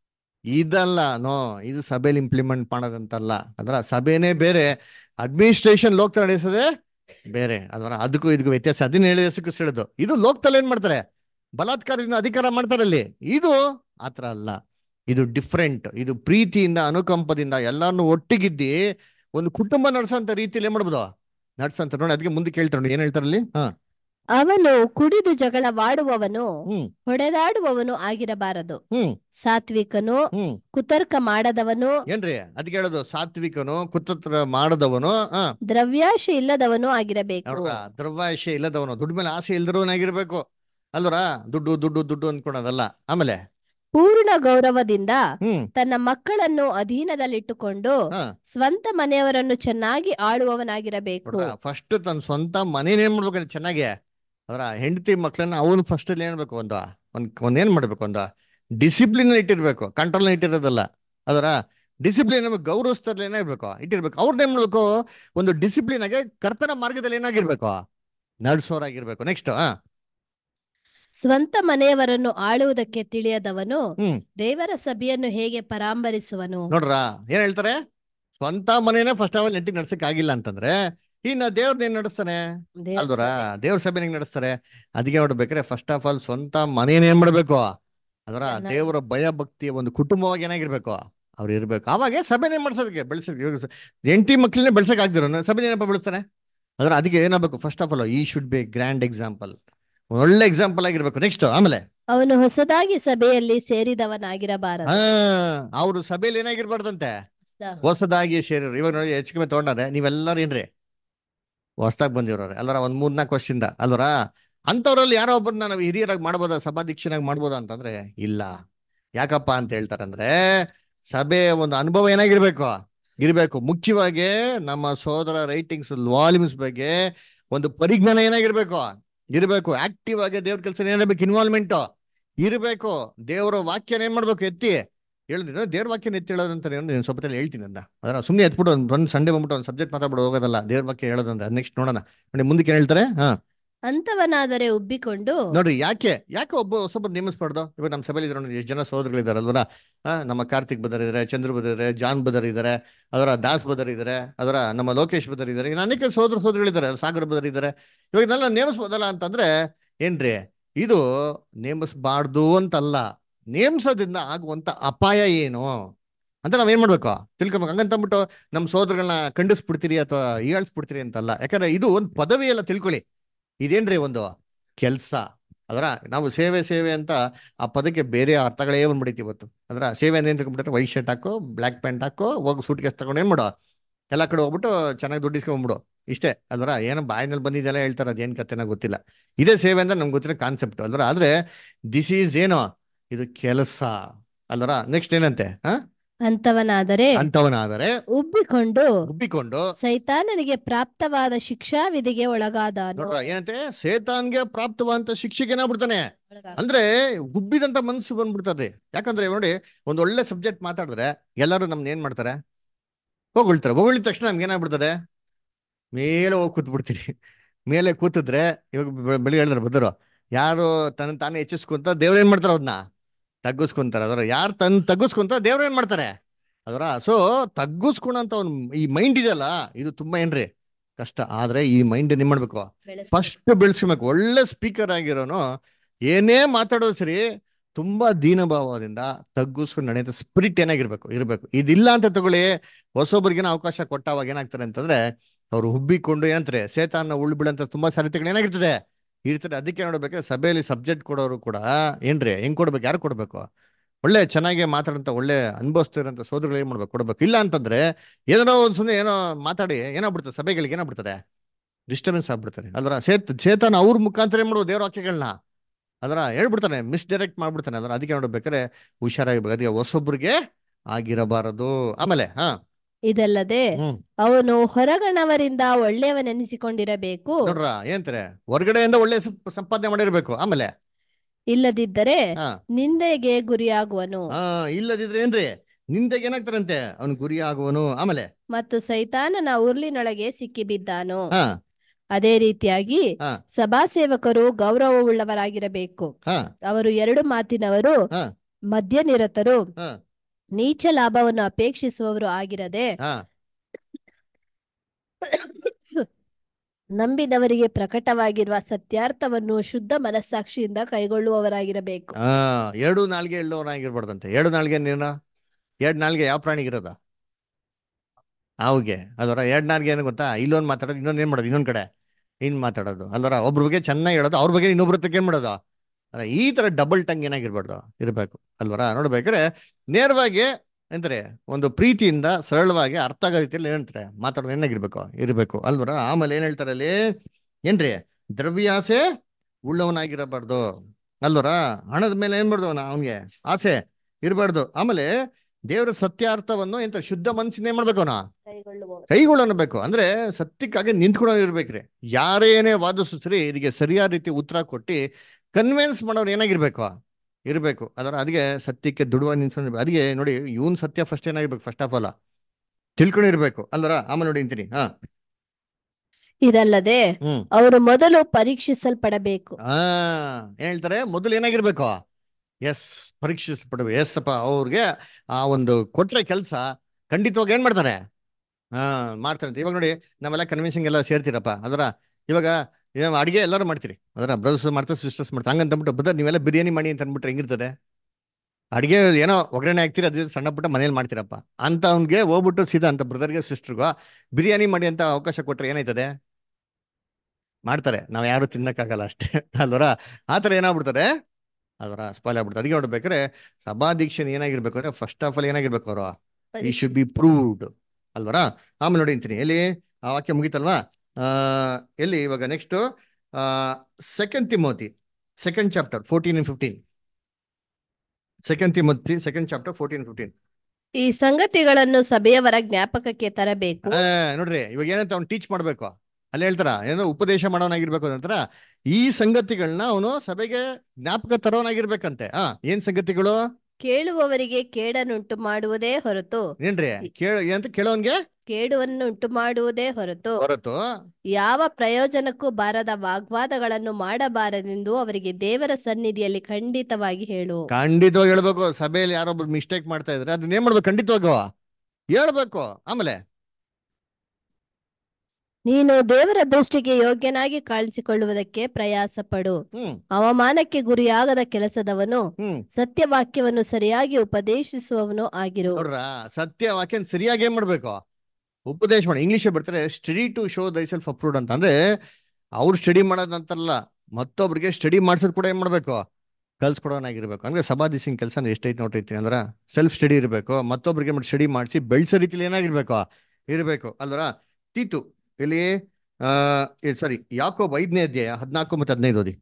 ಇದಲ್ಲ ನೋ ಇದು ಸಭೆಯಲ್ಲಿ ಇಂಪ್ಲಿಮೆಂಟ್ ಮಾಡೋದಂತಲ್ಲ ಅದರ ಸಭೆನೇ ಬೇರೆ ಅಡ್ಮಿನಿಸ್ಟ್ರೇಷನ್ ಲೋಕ ನಡೆಸೋದೇ ಬೇರೆ ಅದರ ಅದಕ್ಕೂ ಇದಕ್ಕೂ ವ್ಯತ್ಯಾಸ ಅದನ್ನ ಹೇಳಿ ಹೇಳಿದ್ದು ಇದು ಲೋಕದಲ್ಲಿ ಏನ್ ಮಾಡ್ತಾರೆ ಬಲಾತ್ಕಾರದಿಂದ ಅಧಿಕಾರ ಮಾಡ್ತಾರೆ ಅಲ್ಲಿ ಇದು ಆತರ ಅಲ್ಲ ಇದು ಡಿಫ್ರೆಂಟ್ ಇದು ಪ್ರೀತಿಯಿಂದ ಅನುಕಂಪದಿಂದ ಎಲ್ಲಾನು ಒಟ್ಟಿಗಿದ್ದಿ ಒಂದು ಕುಟುಂಬ ನಡೆಸೋಂತ ರೀತಿಯಲ್ಲಿ ಏನ್ ಮಾಡ್ಬೋದು ನಡ್ಸಂತ ನೋಡಿ ಅದಕ್ಕೆ ಮುಂದೆ ಕೇಳ್ತಾರೆ ನೋಡಿ ಏನ್ ಹೇಳ್ತಾರಲ್ಲಿ ಹಾ ಅವನು ಕುಡಿದು ಜಗಳವಾಡುವವನು ಹ್ಮ್ ಹೊಡೆದಾಡುವವನು ಆಗಿರಬಾರದು ಹ್ಮ್ ಸಾತ್ವಿಕನು ಹ್ಮ್ ಕುತರ್ಕ ಮಾಡದವನು ಏನ್ರಿ ಅದಕ್ಕೆ ಹೇಳೋದು ಸಾತ್ವಿಕನು ಕುತತ್ರ ಮಾಡದವನು ಹಾ ದ್ರವ್ಯಾಶ ಇಲ್ಲದವನು ಆಗಿರಬೇಕು ನೋಡ್ರ ದ್ರವ್ಯಾಶೆ ಇಲ್ಲದವನು ದುಡ್ಡು ಮೇಲೆ ಆಸೆ ಇಲ್ದಿರೋನಾಗಿರ್ಬೇಕು ಅಲ್ವರ ದುಡ್ಡು ದುಡ್ಡು ದುಡ್ಡು ಅನ್ಕೊಳೋದಲ್ಲ ಆಮೇಲೆ ಪೂರ್ಣ ಗೌರವದಿಂದ ಹ್ಮ್ ತನ್ನ ಮಕ್ಕಳನ್ನು ಅಧೀನದಲ್ಲಿಟ್ಟುಕೊಂಡು ಹಾ ಸ್ವಂತ ಮನೆಯವರನ್ನು ಚೆನ್ನಾಗಿ ಆಳುವವನಾಗಿರಬೇಕು ಫಸ್ಟ್ ತನ್ನ ಸ್ವಂತ ಮನೇನ ಏನ್ ಮಾಡ್ಬೇಕು ಚೆನ್ನಾಗಿ ಅದರ ಹೆಂಡತಿ ಮಕ್ಳನ್ನ ಅವನು ಫಸ್ಟ್ ಅಲ್ಲಿ ಏನ್ಬೇಕು ಒಂದು ಒಂದ್ ಒಂದ್ ಏನ್ ಮಾಡ್ಬೇಕು ಒಂದು ಡಿಸಿಪ್ಲಿನ್ ಇಟ್ಟಿರ್ಬೇಕು ಕಂಟ್ರೋಲ್ ಇಟ್ಟಿರೋದಲ್ಲ ಅದರ ಡಿಸಿಪ್ಲಿನ್ ಗೌರವಿಸ್ತಲ್ಲಿ ಏನಾಗಿರ್ಬೇಕು ಇಟ್ಟಿರ್ಬೇಕು ಅವ್ರನ್ನ ಏನ್ ಮಾಡ್ಬೇಕು ಒಂದು ಡಿಸಿಪ್ಲಿನ್ ಆಗಿ ಕರ್ತನ ಮಾರ್ಗದಲ್ಲಿ ಏನಾಗಿರ್ಬೇಕು ನಡ್ಸೋರಾಗಿರ್ಬೇಕು ನೆಕ್ಸ್ಟ್ ಹಾ ಸ್ವಂತ ಮನೆಯವರನ್ನು ಆಳುವುದಕ್ಕೆ ತಿಳಿಯದವನು ಹ್ಮ್ ದೇವರ ಸಭೆಯನ್ನು ಹೇಗೆ ಪರಾಂಬರಿಸುವನು ನೋಡ್ರ ಏನ್ ಹೇಳ್ತಾರೆ ಸ್ವಂತ ಮನೇನೆ ಫಸ್ಟ್ ಆಫ್ ಆಲ್ ನೆಟ್ಟಿಗೆ ನಡ್ಸಕ್ ಆಗಿಲ್ಲ ಅಂತಂದ್ರೆ ಇನ್ನ ದೇವ್ರನ್ನ ಏನ್ ನಡೆಸ್ತಾನೆ ದೇವರ ಅಲ್ವರ ಸಭೆ. ದೇವ್ರ ಸಭೆ ಹೆಂಗ್ ನಡೆಸ್ತಾರೆ ಅದಕ್ಕೆ ನೋಡ್ಬೇಕಾದ್ರೆ ಫಸ್ಟ್ ಆಫ್ ಆಲ್ ಸ್ವಂತ ಮನೇನ ಏನ್ ಮಾಡ್ಬೇಕು ಅದರ ಚೆನ್ನಾಗಿ- ದೇವರ ಭಯ ಭಕ್ತಿಯ ಒಂದು ಕುಟುಂಬವಾಗಿ ಏನಾಗಿರ್ಬೇಕು ಅವ್ರು ಇರ್ಬೇಕು ಅವಾಗೆ ಸಭೆನೇ ಮಾಡ್ಸೋದಕ್ಕೆ ಬೆಳೆಸೋದಕ್ಕೆ ಇವಾಗ ಸ- ಹೆಂಡತಿ ಮಕ್ಳನ್ನೇ ಬೆಳ್ಸಕ್ ಆಗ್ದಿರೋ ಸಭೆ ಏನಪ್ಪ ಬೆಳೆಸ್ತಾನೆ ಅದರ ಅದಕ್ಕೆ ಏನಾಗಬೇಕು ಫಸ್ಟ್ ಆಫ್ ಆಲ್ ಈ ಶುಡ್ ಬಿ ಗ್ರ್ಯಾಂಡ್ ಎಕ್ಸಾಂಪಲ್ ಒಳ್ಳೆ ಎಕ್ಸಾಂಪಲ್ ಆಗಿರ್ಬೇಕು ನೆಕ್ಸ್ಟ್ ಆಮೇಲೆ ಅವನು ಹೊಸದಾಗಿ ಸಭೆಯಲ್ಲಿ ಸೇರಿದವನಾಗಿರಬಾರದು ಹಾ ಅವ್ರು ಸಭೆಯಲ್ಲಿ ಏನಾಗಿರ್ಬಾರ್ದಂತೆ ಹೊಸದಾಗಿ ಸೇರಿರು ಇವಾಗ ನೋಡಿ ಹೆಚ್ಚು ಕಮ್ಮಿ ತಗೊಂಡಾರೆ ನೀವೆಲ್ಲರೂ ಏನ್ರಿ ಹೊಸದಾಗಿ ಬಂದಿರೋರು ಅಲ್ಲರ ಒಂದ್ ಮೂರ್ನಾಲ್ಕು ವರ್ಷದಿಂದ ಅಲ್ವರ ಅಂಥವ್ರಲ್ಲಿ ಯಾರೋ ಒಬ್ಬರನ್ನ ನಾವು ಹಿರಿಯರಾಗಿ ಮಾಡ್ಬೋದಾ ಸಭಾಧ್ಯಕ್ಷನಾಗಿ ಮಾಡ್ಬೋದಾ ಅಂತಂದ್ರೆ ಇಲ್ಲ ಯಾಕಪ್ಪ ಅಂತ ಹೇಳ್ತಾರಂದ್ರೆ ಸಭೆ ಒಂದು ಅನುಭವ ಏನಾಗಿರ್ಬೇಕು ಇರ್ಬೇಕು ಮುಖ್ಯವಾಗಿ ನಮ್ಮ ಸೋದರ ರೈಟಿಂಗ್ಸ್ ವಾಲ್ಯೂಮ್ಸ್ ಬಗ್ಗೆ ಒಂದು ಪರಿಜ್ಞಾನ ಏನಾಗಿರ್ಬೇಕು ಇರ್ಬೇಕು ಆಕ್ಟಿವ್ ಆಗಿ ದೇವ್ರ ಕೆಲಸ ಏನಿರ್ಬೇಕು ಇನ್ವಾಲ್ವ್ಮೆಂಟ್ ಇರಬೇಕು ದೇವರ ವಾಕ್ಯನ ಏನ್ ಮಾಡ್ಬೇಕು ಎತ್ತಿ ಹೇಳಿದ್ರೆ ದೇವ್ರ ವಾಕ್ಯನ ಎತ್ತಿ ಹೇಳೋದಂತ నేను ಸ್ವಲ್ಪ ಹೊತ್ತಲ್ಲಿ ಹೇಳ್ತೀನಿ ಅಂತ ಅದರ ಸುಮ್ಮನೆ ಎತ್ಬಿಟ್ಟು ಒಂದು ಒಂದು ಸಂಡೇ ಬಂದ್ಬಿಟ್ಟು ಒಂದು ಸಬ್ಜೆಕ್ಟ್ ಮಾತಾಡ್ಬಿಟ್ಟು ಹೋಗೋದಲ್ಲ ದೇವ್ರ ವಾಕ್ಯ ಹೇಳೋದಂದ್ರೆ ನೆಕ್ಸ್ಟ್ ನೋಡೋಣ ನೋಡಿ ಮುಂದಕ್ಕೆ ಏನ್ ಹೇಳ್ತಾರೆ ಹಾ ಅಂತವನಾದರೆ ಉಬ್ಬಿಕೊಂಡು ನೋಡ್ರಿ ಯಾಕೆ ಯಾಕೆ ಒಬ್ಬ ಹೊಸೊಬ್ಬರು ನೇಮಿಸ್ಬಾರ್ದು ಇವಾಗ ನಮ್ಮ ಸಭೆಯಲ್ಲಿ ಇದ್ದಾರೆ ನೋಡಿ ಎಷ್ಟು ಜನ ಸಹೋದರಗಳಿದ್ದಾರೆ ಅಲ್ವರ ಆ, ನಮ್ಮ ಕಾರ್ತಿಕ್ ಬದರ್ ಇದ್ದಾರೆ ಚಂದ್ರ ಬದರ್ ಇದ್ದಾರೆ ಜಾನ್ ಬದರ್ ಇದ್ದಾರೆ ಅದರ ದಾಸ್ ಬದರ್ ಇದ್ದಾರೆ ಅದರ ನಮ್ಮ ಲೋಕೇಶ್ ಬದರ್ ಇದ್ದಾರೆ ಇನ್ನು ಅನೇಕ ಸಹೋದರ ಸಹೋದರಿಗಳಿದ್ದಾರೆ ಸಾಗರ್ ಬದರ್ ಇದ್ದಾರೆ ಇವಾಗ ಇದನ್ನೆಲ್ಲ ನೇಮಿಸ್ಬೋದಲ್ಲ ಅಂತಂದ್ರೆ ಏನ್ರಿ ಇದು ನೇಮಿಸ್ಬಾರ್ದು ಅಂತಲ್ಲ ನೇಮಿಸೋದ್ರಿಂದ ಆಗುವಂತ ಅಪಾಯ ಏನು ಅಂತ ನಾವೇನ್ ಮಾಡ್ಬೇಕು ತಿಳ್ಕೊಬೇಕು ಹಂಗಂತಂದ್ಬಿಟ್ಟು ನಮ್ಮ ಸೋದರಗಳನ್ನ ಖಂಡಿಸ್ಬಿಡ್ತೀರಿ ಅಥವಾ ಹೀಯಾಳಿಸ್ಬಿಡ್ತೀರಿ ಅಂತಲ್ಲ ಯಾಕಂದ್ರೆ ಇದು ಒಂದು ಪದವಿ ಎಲ್ಲ ತಿಳ್ಕೊಳ್ಳಿ ಇದೇನ್ರಿ ಒಂದು ಕೆಲ್ಸ ಅದರ ನಾವು ಸೇವೆ ಸೇವೆ ಅಂತ ಆ ಪದಕ್ಕೆ ಬೇರೆ ಅರ್ಥಗಳೇ ಬಂದ್ಬಿಡೈತಿ ಇವತ್ತು ಅದರ ಸೇವೆ ಅಂದ್ರೆ ಏನ್ ತಿಳ್ಕೊಂಡ್ಬಿಟ್ರೆ ವೈಟ್ ಶರ್ಟ್ ಹಾಕೋ ಬ್ಲ್ಯಾಕ್ ಪ್ಯಾಂಟ್ ಹಾಕೋ ಹೋಗಿ ಸೂಟ್ ಕೇಸ್ ತಗೊಂಡು ಏನ್ ಮಾಡೋ ಎಲ್ಲ ಕಡೆ ಹೋಗ್ಬಿಟ್ಟು ಚೆನ್ನಾಗಿ ದುಡ್ಡು ಇಸ್ಕೊಂಡ್ಬಿಡು ಇಷ್ಟೇ ಅಲ್ವರ ಏನೋ ಬಾಯಿನಲ್ಲಿ ಬಂದಿದ್ದೆಲ್ಲ ಹೇಳ್ತಾರೆ ಅದೇನ್ ಕತೆನ ಗೊತ್ತಿಲ್ಲ ಇದೇ ಸೇವೆ ಅಂದ್ರೆ ನಮ್ಗೆ ಗೊತ್ತಿರೋ ಕಾನ್ಸೆಪ್ಟ್ ಅಲ್ವರ ಆದ್ರೆ ದಿಸ್ ಈಸ್ ಏನು ಇದು ಕೆಲಸ ಅಲ್ವರ ನೆಕ್ಸ್ಟ್ ಏನಂತೆ ಹ ಅಂತವನಾದರೆ ಅಂತವನಾದರೆ ಉಬ್ಬಿಕೊಂಡು ಉಬ್ಬಿಕೊಂಡು ಸೈತಾನನಿಗೆ ಪ್ರಾಪ್ತವಾದ ಶಿಕ್ಷಾ ವಿಧಿಗೆ ಒಳಗಾದನು ನೋಡ್ರ ಏನಂತೆ ಸೇತಾನ್ಗೆ ಪ್ರಾಪ್ತವಾದಂತ ಶಿಕ್ಷೆಗೆ ಏನಾಗ್ಬಿಡ್ತಾನೆ ಅಂದ್ರೆ ಉಬ್ಬಿದಂತ ಮನಸ್ಸು ಬಂದ್ಬಿಡ್ತದೆ ಯಾಕಂದ್ರೆ ನೋಡಿ ಒಂದ್ ಒಳ್ಳೆ ಸಬ್ಜೆಕ್ಟ್ ಮಾತಾಡಿದ್ರೆ ಎಲ್ಲರೂ ನಮ್ನ ಏನ್ ಮಾಡ್ತಾರೆ ಹೊಗಳ್ತಾರೆ ಹೊಗಳಿದ ತಕ್ಷಣ ನಮ್ಗೆ ಏನಾಗ್ಬಿಡ್ತದೆ ಮೇಲೆ ಹೋಗಿ ಕೂತ್ಬಿಡ್ತೀರಿ ಮೇಲೆ ಕೂತಿದ್ರೆ ಇವಾಗ ಬೆ- ಬೆಳಿಗ್ಗೆ ಹೇಳಿದ್ರೆ ಬದ್ರು ಯಾರು ತನ್ನ ತಾನೇ ಹೆಚ್ಚಿಸ್ಕೊಂತ ದೇವ್ರ ಏನ್ ಮಾಡ್ತಾರ ಅದನ್ನ ತಗ್ಗಿಸ್ಕೊಂತಾರೆ ಅದರ ಯಾರು ತನ್ನ ತಗ್ಗಿಸ್ಕೊಂತ ದೇವ್ರ ಏನ್ ಮಾಡ್ತಾರೆ ಅದರ ಸೊ ತಗ್ಗಿಸ್ಕೊಳಂತ ಒಂದು ಈ ಮೈಂಡ್ ಇದೆಯಲ್ಲ ಇದು ತುಂಬಾ ಏನ್ರಿ ಕಷ್ಟ ಆದ್ರೆ ಈ ಮೈಂಡ್ ಏನ್ ಮಾಡ್ಬೇಕು ಫಸ್ಟ್ ಬೆಳೆಸ್ಬೇಕು ಒಳ್ಳೆ ಸ್ಪೀಕರ್ ಆಗಿರೋನು ಏನೇ ಮಾತಾಡೋದು ಸರಿ ತುಂಬಾ ದೀನಭಾವದಿಂದ ತಗ್ಗಿಸ್ಕೊಂಡು ನಡೆಯುವಂತ ಸ್ಪಿರಿಟ್ ಏನಾಗಿರ್ಬೇಕು ಇರ್ಬೇಕು ಇದಿಲ್ಲ ಅಂತ ತಗೊಳ್ಳಿ ಹೊಸೊಬ್ಬರಿಗೇನೋ ಅವಕಾಶ ಕೊಟ್ಟಾಗ ಏನಾಗ್ತಾರೆ ಅಂತಂದ್ರೆ ಅವ್ರು ಹುಬ್ಬಿಕೊಂಡು ಏನಂತಾರೆ ಸೇತಾನ ಉಳ್ಳು ಬೀಳಂತ ತುಂಬಾ ಸಾಧ್ಯತೆಗಳು ಏನಾಗಿರ್ತದೆ ಇರ್ತದೆ ಅದಕ್ಕೆ ನೋಡ್ಬೇಕಾದ್ರೆ ಸಭೆಯಲ್ಲಿ ಸಬ್ಜೆಕ್ಟ್ ಕೊಡೋರು ಕೂಡ ಏನ್ರಿ ಹೆಂಗ್ ಕೊಡ್ಬೇಕು ಯಾರು ಕೊಡ್ಬೇಕು ಒಳ್ಳೆ ಚೆನ್ನಾಗಿ ಮಾತಾಡಂತ ಒಳ್ಳೆ ಅನುಭವಿಸ್ತಿರೋಂಥ ಸೋದರಗಳು ಏನ್ ಮಾಡ್ಬೇಕು ಕೊಡ್ಬೇಕು ಇಲ್ಲ ಅಂತಂದ್ರೆ ಏನೋ ಒಂದ್ ಸುಮ್ಮನೆ ಏನೋ ಮಾತಾಡಿ ಏನಾಗ್ಬಿಡ್ತದೆ ಸಭೆಗಳಿಗೆ ಏನಾಗ್ಬಿಡ್ತದೆ ಡಿಸ್ಟರ್ಬೆನ್ಸ್ ಆಗ್ಬಿಡ್ತಾರೆ ಅಲ್ರ ಸೇತ್ ಚೇತನ ಅವ್ರ ಮುಖಾಂತರ ಏನ್ ಮಾಡುವ ದೇವ್ರ ವಾಕ್ಯಗಳನ್ನ ಅದರ ಹೇಳ್ಬಿಡ್ತಾನೆ ಮಿಸ್ಡೈರೆಕ್ಟ್ ಮಾಡ್ಬಿಡ್ತಾನೆ ಅದರ ಅದಕ್ಕೆ ನೋಡ್ಬೇಕಾದ್ರೆ ಹುಷಾರಾಗಿರ್ಬೇಕು ಅದಕ್ಕೆ ಹೊಸೊಬ್ರಿಗೆ ಆಗಿರಬಾರದು ಆಮೇಲೆ ಹಾ ಇದಲ್ಲದೆ ಹ್ಮ್ ಅವನು ಹೊರಗಣವರಿಂದ ಒಳ್ಳೆಯವನೆನಿಸಿಕೊಂಡಿರಬೇಕು ನೋಡ್ರ ಏನಂತಾರೆ ಹೊರಗಡೆಯಿಂದ ಒಳ್ಳೆ ಸಂಪ್- ಸಂಪಾದನೆ ಮಾಡಿರ್ಬೇಕು ಆಮೇಲೆ ಇಲ್ಲದಿದ್ದರೆ ಹಾ ನಿಂದೆಗೆ ಗುರಿಯಾಗುವನು ಹಾ ಇಲ್ಲದಿದ್ರೆ ಏನ್ರಿ ನಿಂದೆಗೆ ಏನಾಗ್ತಾರಂತೆ ಅವ್ನು ಗುರಿ ಆಗುವನು ಆಮೇಲೆ ಮತ್ತು ಸೈತಾನನ ಉರ್ಲಿನೊಳಗೆ ಸಿಕ್ಕಿಬಿದ್ದಾನು ಹಾ ಅದೇ ರೀತಿಯಾಗಿ ಹಾ. ಸಭಾಸೇವಕರು ಗೌರವವುಳ್ಳವರಾಗಿರಬೇಕು ಹಾ ಅವರು ಎರಡು ಮಾತಿನವರು ಹಾ. ಮದ್ಯನಿರತರು ಹಾ. ನೀಚ ಲಾಭವನ್ನು ಅಪೇಕ್ಷಿಸುವವರು ಆಗಿರದೆ ಹಾ ನಂಬಿದವರಿಗೆ ಪ್ರಕಟವಾಗಿರುವ ಸತ್ಯಾರ್ಥವನ್ನು ಶುದ್ಧ ಮನಸ್ಸಾಕ್ಷಿಯಿಂದ ಕೈಗೊಳ್ಳುವವರಾಗಿರಬೇಕು ಹಾ ಎರಡು ನಾಲ್ಗೆ ಎಳ್ಳೋರಾಗಿರ್ಬಾರ್ದಂತೆ ಎರಡು ನಾಲ್ಗೆ ನೀನು ಎರಡ್ ನಾಲ್ಗೆ ಯಾವ ಪ್ರಾಣಿಗಿರೋದ ಹಾವಿಗೆ ಅದರ ಎರಡ್ ನಾಲ್ಗೆ ಏನು ಗೊತ್ತಾ ಇಲ್ಲೊಂದ್ ಮಾತಾಡೋದು ಇನ್ನೊಂದ್ ಏನ್ ಮಾಡೋದು ಇನ್ನೊಂದ್ ಕಡೆ ಇನ್ ಮಾತಾಡೋದು ಅಲ್ವರ ಒಬ್ರ ಬಗ್ಗೆ ಚೆನ್ನಾಗಿ ಹೇಳೋದು ಅವ್ರ ಬಗ್ಗೆ ಇನ್ನೊಬ್ರ ಹತ್ರಕ್ಕೆ ಏನ್ ಮಾಡೋದು ಅಲ್ಲ ಈ ತರ ಡಬಲ್ ಟಂಗ್ ಏನಾಗಿರ್ಬಾರ್ದು ಇರ್ಬೇಕು ಅಲ್ವರ ನೋಡ್ಬೇಕಾದ್ರೆ ನೇರವಾಗಿ ಎಂತಾರೆ ಒಂದು ಪ್ರೀತಿಯಿಂದ ಸರಳವಾಗಿ ಅರ್ಥ ಆಗೋ ರೀತಿಯಲ್ಲಿ ಏನಂತಾರೆ ಮಾತಾಡೋದು ಏನಾಗಿರ್ಬೇಕು ಇರ್ಬೇಕು ಅಲ್ವರ ಆಮೇಲೆ ಏನ್ ಹೇಳ್ತಾರೆ ಅಲ್ಲಿ ಏನ್ರಿ ದ್ರವ್ಯಾಸೆ ಉಳ್ಳವನಾಗಿರಬಾರ್ದು ಅಲ್ವರ ಹಣದ ಮೇಲೆ ಏನ್ ಮಾಡ್ದು ಅವನಿಗೆ ಆಸೆ ಇರಬಾರ್ದು ಆಮೇಲೆ ದೇವರ ಸತ್ಯಾರ್ಥವನ್ನು ಎಂತ ಶುದ್ಧ ಮನಸ್ಸಿನ ಏನ್ ಮಾಡ್ಬೇಕು ಅವನ ಕೈಗೊಳ್ಳಬೇಕು ಅಂದ್ರೆ ಸತ್ಯಕ್ಕಾಗಿ ನಿಂತ್ಕೊಳ್ಳೋ ಇರ್ಬೇಕ್ರಿ ಯಾರೇ ಏನೇ ವಾದಿಸ್ರಿ ಇದಕ್ಕೆ ಸರಿಯಾದ ರೀತಿ ಉತ್ತರ ಕೊಟ್ಟು ಕನ್ವಿನ್ಸ್ ಮಾಡೋರು ಏನಾಗಿರ್ಬೇಕು ಇರಬೇಕು ಅದರ ಅದಕ್ಕೆ ಸತ್ಯಕ್ಕೆ ದುಡುವ ನಿಂತ್ಕೊಂಡು ಅದಕ್ಕೆ ನೋಡಿ ಇವನ್ ಸತ್ಯ ಫಸ್ಟ್ ಏನಾಗಿರ್ಬೇಕು ಫಸ್ಟ್ ಆಫ್ ಆಲ್ ತಿಳ್ಕೊಂಡಿರ್ಬೇಕು ಅಲ್ವರ ಆಮೇಲೆ ನೋಡಿ ಅಂತೀನಿ ಹಾ ಇದಲ್ಲದೆ ಹ್ಮ್ ಅವರು ಮೊದಲು ಪರೀಕ್ಷಿಸಲ್ಪಡಬೇಕು ಆ ಹೇಳ್ತಾರೆ ಮೊದಲು ಏನಾಗಿರ್ಬೇಕು ಎಸ್ ಪರೀಕ್ಷಿಸಪಡ್ಬೇಕು ಎಸ್ ಅಪ್ಪ ಅವ್ರಿಗೆ ಆ ಒಂದು ಕೊಟ್ರೆ ಕೆಲಸ ಖಂಡಿತವಾಗಿ ಏನ್ ಮಾಡ್ತಾರೆ ಹಾ ಮಾಡ್ತಾರೆ ಅಂತ ಇವಾಗ ನೋಡಿ ನಾವೆಲ್ಲ ಕನ್ವಿನ್ಸಿಂಗ್ ಎಲ್ಲ ಸೇರ್ತೀರಪ್ಪ ಅದರ ಇವಾಗ ಏನು ಅಡಿಗೆ ಎಲ್ಲರೂ ಮಾಡ್ತೀರಿ ಅದರ ಬ್ರದರ್ಸ್ ಮಾಡ್ತಾರೆ ಸಿಸ್ಟರ್ಸ್ ಮಾಡ್ತಾರೆ ಹಂಗಂತಂದ್ಬಿಟ್ಟು ಬ್ರದರ್ ನೀವೆಲ್ಲ ಬಿರಿಯಾನಿ ಮಾಡಿ ಅಂತ ಅಂದ್ಬಿಟ್ರೆ ಹೆಂಗಿರ್ತದೆ ಅಡಿಗೆ ಏನೋ ಒಗ್ಗರಣೆ ಹಾಕ್ತೀರಿ ಅದು ಸಣ್ಣ ಪುಟ್ಟ ಮನೇಲಿ ಮಾಡ್ತೀರಪ್ಪ ಅಂತ ಅವ್ನಿಗೆ ಹೋಗ್ಬಿಟ್ಟು ಸೀದಾ ಅಂತ ಬ್ರದರ್ಗೆ ಸಿಸ್ಟರ್ಗೋ ಬಿರಿಯಾನಿ ಮಾಡಿ ಅಂತ ಅವಕಾಶ ಕೊಟ್ರೆ ಏನಾಯ್ತದೆ ಮಾಡ್ತಾರೆ ನಾವ್ ಯಾರು ತಿನ್ನಕ್ಕಾಗಲ್ಲ ಅಷ್ಟೇ ಅಲ್ವರ ಆತರ ಏನಾಗ್ಬಿಡ್ತಾರೆ ಅದರ ಸ್ಪಾಯ್ಲ್ ಆಗ್ಬಿಡ್ತಾರೆ ಅದಕ್ಕೆ ನೋಡ್ಬೇಕಾದ್ರೆ ಸಭಾದೀಕ್ಷೆ ಏನಾಗಿರ್ಬೇಕು ಅಂದ್ರೆ ಫಸ್ಟ್ ಆಫ್ ಆಲ್ ಏನಾಗಿರ್ಬೇಕು ಅವರು ಈ ಶುಡ್ ಬಿ ಪ್ರೂವ್ಡ್ ಅಲ್ವರ ಆಮೇಲೆ ನೋಡಿ ಅಂತೀನಿ ಎಲ್ಲಿ ಆ ವಾಕ್ಯ ಮುಗೀತಲ್ವಾ ಆ ಎಲ್ಲಿ ಇವಾಗ next second Timothy second chapter fourteen and fifteen second Timothy second chapter fourteen fifteen ಈ ಸಂಗತಿಗಳನ್ನು ಸಭೆಯವರ ಜ್ಞಾಪಕಕ್ಕೆ ತರಬೇಕು ನೋಡ್ರಿ ಇವಾಗ ಏನಂತ ಅವ್ನು ಟೀಚ್ ಮಾಡ್ಬೇಕು ಅಲ್ಲಿ ಹೇಳ್ತಾರ ಏನೋ ಉಪದೇಶ ಮಾಡೋನಾಗಿರ್ಬೇಕು ಅಂತಾರ ಈ ಸಂಗತಿಗಳನ್ನ ಅವನು ಸಭೆಗೆ ಜ್ಞಾಪಕ ತರೋನಾಗಿರ್ಬೇಕಂತೆ ಆ ಏನ್ ಸಂಗತಿಗಳು ಕೇಳುವವರಿಗೆ ಕೇಡನ್ನುಂಟು ಮಾಡುವುದೇ ಹೊರತು ಏನ್ರಿ ಕೇಳ ಏನಂತ ಕೇಳೋನ್ಗೆ ಕೇಡುವನ್ನು ಉಂಟು ಮಾಡುವುದೇ ಹೊರತು ಹೊರತು ಯಾವ ಪ್ರಯೋಜನಕ್ಕೂ ಬಾರದ ವಾಗ್ವಾದಗಳನ್ನು ಮಾಡಬಾರದೆಂದು ಅವರಿಗೆ ದೇವರ ಸನ್ನಿಧಿಯಲ್ಲಿ ಖಂಡಿತವಾಗಿ ಹೇಳು ಖಂಡಿತವಾಗಿ ಹೇಳ್ಬೇಕು ಸಭೆಯಲ್ಲಿ ಯಾರೊಬ್ರು ಮಿಸ್ಟೇಕ್ ಮಾಡ್ತಾ ಇದ್ರೆ ಅದನ್ನ ಏನ್ ಮಾಡ್ಬೇಕು ಖಂಡಿತವಾಗ ಹೇಳ್ಬೇಕು ಆಮೇಲೆ ನೀನು ದೇವರ ದೃಷ್ಟಿಗೆ ಯೋಗ್ಯನಾಗಿ ಕಾಣಿಸಿಕೊಳ್ಳುವುದಕ್ಕೆ ಪ್ರಯಾಸ ಪಡು ಹ್ಮ್ ಅವಮಾನಕ್ಕೆ ಗುರಿಯಾಗದ ಕೆಲಸದವನು ಹ್ಮ್ ಸತ್ಯವಾಕ್ಯವನ್ನು ಸರಿಯಾಗಿ ಉಪದೇಶಿಸುವವನು ಆಗಿರು ನೋಡ್ರ ಸತ್ಯ ವಾಕ್ಯನ್ ಸರಿಯಾಗಿ ಏನ್ ಮಾಡ್ಬೇಕು ಉಪದೇಶ ಮಾಡಿ ಇಂಗ್ಲಿಷ್ ಬರ್ತಾರೆ study to show thy self approved ಅಂತ ಅಂದ್ರೆ ಅವ್ರು ಸ್ಟಡಿ ಮಾಡೋದಂತಲ್ಲ ಮತ್ತೊಬ್ರಿಗೆ ಸ್ಟಡಿ ಮಾಡ್ಸೋದು ಕೂಡ ಏನ್ ಮಾಡ್ಬೇಕು ಕಲ್ಸ್ಕೊಡೋನಾಗಿರ್ಬೇಕು ಅಂದ್ರೆ ಸಭಾದಿಸಿನ ಕೆಲಸ ಎಷ್ಟೈತೆ ನೋಡ್ತೈತಿ ಅಂದ್ರ ಸೆಲ್ಫ್ ಸ್ಟಡಿ ಇರಬೇಕು ಮತ್ತೊಬ್ರಿಗೆ ಸ್ಟಡಿ ಮಾಡಿಸಿ ಬೆಳ್ಸೋ ರೀತಿಲಿ ಏನಾಗಿರ್ಬೇಕು ಇರಬೇಕು ಅಲ್ವರ ತೀತು ಇಲ್ಲಿ ಆ ಸಾರಿ ಯಾಕೋಬ್ ಐದನೇ ಅಧ್ಯಾಯ ಹದಿನಾಲ್ಕು ಮತ್ತೆ ಹದಿನೈದು ಓದಿ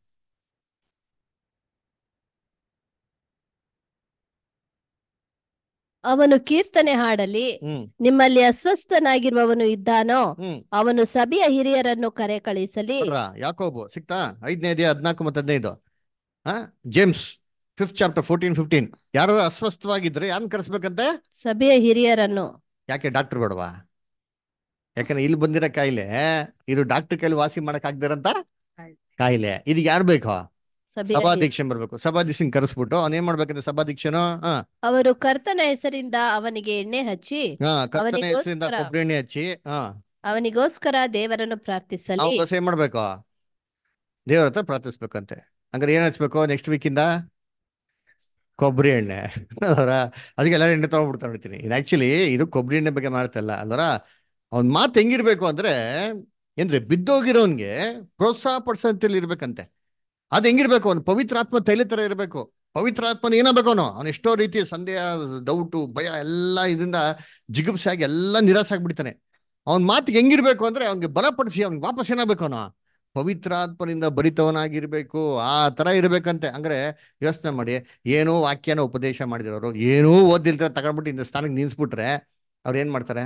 ಅವನು ಕೀರ್ತನೆ ಹಾಡಲಿ ಹ್ಮ್ ನಿಮ್ಮಲ್ಲಿ ಅಸ್ವಸ್ಥನಾಗಿರುವವನು ಇದ್ದಾನೋ ಹ್ಮ್ ಅವನು ಸಭೆಯ ಹಿರಿಯರನ್ನು ಕರೆ ಕಳಿಸಲಿ ನೋಡ್ರ ಯಾಕೋಬು ಸಿಕ್ತಾ ಐದನೇ ಅಧ್ಯಾಯ ಹದಿನಾಲ್ಕು ಮತ್ತೆ ಹದಿನೈದು ಹಾ James fifth chapter fourteen fifteen ಯಾರು ಅಸ್ವಸ್ಥವಾಗಿದ್ರೆ ಯಾರನ್ನ ಕರೆಸ್ಬೇಕಂತೆ ಸಭೆಯ ಹಿರಿಯರನ್ನು ಯಾಕೆ ಡಾಕ್ಟರ್ ಬೇಡವಾ ಯಾಕಂದ್ರೆ ಇಲ್ಲಿ ಬಂದಿರೋ ಕಾಯಿಲೆ ಇದು ಡಾಕ್ಟರ್ ಕೈಲಿ ವಾಸಿ ಮಾಡಕ್ ಆಗ್ದಿರಂತ ಕಾಯಿಲೆ ಇದಕ್ಕೆ ಯಾರು ಬೇಕು ಸಭೆಯ ಹಿರಿಯ- ಸಭಾಧ್ಯಕ್ಷನ್ ಬರ್ಬೇಕು ಸಭಾಧ್ಯಕ್ಷನ್ ಕರೆಸ್ಬಿಟ್ಟು ಅವ್ನ್ ಏನ್ ಮಾಡ್ಬೇಕಂದ್ರೆ ಸಭಾಧ್ಯಕ್ಷನು ಹಾ ಅವರು ಕರ್ತನ ಹೆಸರಿಂದ ಅವನಿಗೆ ಎಣ್ಣೆ ಹಚ್ಚಿ ಹಾ ಕರ್ತನ ಹೆಸರಿಂದ ಅವನಿಗೋಸ್ಕರ- ಕೊಬ್ಬರಿ ಎಣ್ಣೆ ಹಚ್ಚಿ ಹಾ ಅವನಿಗೋಸ್ಕರ ದೇವರನ್ನು ಪ್ರಾರ್ಥಿಸಲಿ ನಾವು ದೋಸೆ ಏನ್ ಮಾಡ್ಬೇಕು ದೇವ್ರ ಹತ್ರ ಪ್ರಾರ್ಥಿಸ್ಬೇಕಂತೆ ಹಂಗಾರೆ ಏನ್ ಹಚ್ಬೇಕು ನೆಕ್ಸ್ಟ್ ವೀಕಿಂದ ಕೊಬ್ಬರಿ ಎಣ್ಣೆ ಅಲ್ವರ ಅದಕ್ಕೆ ಎಲ್ಲ ಎಣ್ಣೆ ತಗೊಂಡ್ಬಿಡ್ತಾ ನೋಡ್ತೀನಿ ಇದು ಆಕ್ಚುಲಿ ಇದು ಕೊಬ್ಬರಿ ಎಣ್ಣೆ ಬಗ್ಗೆ ಮಾಡ್ತಲ್ಲ ಅಲ್ವರ ಅವ್ನ ಮಾತು ಹೆಂಗಿರ್ಬೇಕು ಅಂದ್ರೆ ಏನ್ರಿ ಬಿದ್ದೋಗಿರೋನ್ಗೆ ಪ್ರೋತ್ಸಾಹ ಪಡಿಸೋಂತಲ್ಲಿ ಇರ್ಬೇಕಂತೆ ಅದ್ ಹೆಂಗಿರ್ಬೇಕು ಅವ್ನು ಪವಿತ್ರಾತ್ಮ ತೈಲ ತರ ಇರಬೇಕು ಪವಿತ್ರಾತ್ಮನ ಏನಾಗಬೇಕು ಅವನು ಅವ್ನು ಎಷ್ಟೋ ರೀತಿ ಸಂದೇಹ ಡೌಟು ಭಯ ಎಲ್ಲ ಇದರಿಂದ ಜಿಗುಪ್ಸೆ ಆಗಿ ಎಲ್ಲ ನಿರಾಸೆ ಆಗ್ಬಿಡ್ತಾನೆ ಅವ್ನ ಮಾತಿಗೆ ಹೆಂಗಿರ್ಬೇಕು ಅಂದ್ರೆ ಅವ್ನಿಗೆ ಬಲಪಡಿಸಿ ಅವ್ನಿಗೆ ವಾಪಸ್ ಏನಾಗಬೇಕು ಅವನು ಪವಿತ್ರಾತ್ಮನಿಂದ ಭರಿತವನಾಗಿರ್ಬೇಕು ಆ ತರ ಇರ್ಬೇಕಂತೆ ಅಂದ್ರೆ ಯೋಚನೆ ಮಾಡಿ ಏನೋ ವಾಕ್ಯನ ಉಪದೇಶ ಮಾಡಿದಿರೋರು ಏನೂ ಓದಿಲ್ತಾರೆ ತಗೊಂಡ್ಬಿಟ್ಟು ಇಂಥ ಸ್ಥಾನಕ್ಕೆ ನಿಲ್ಸ್ಬಿಟ್ರೆ ಅವ್ರು ಏನ್ ಮಾಡ್ತಾರೆ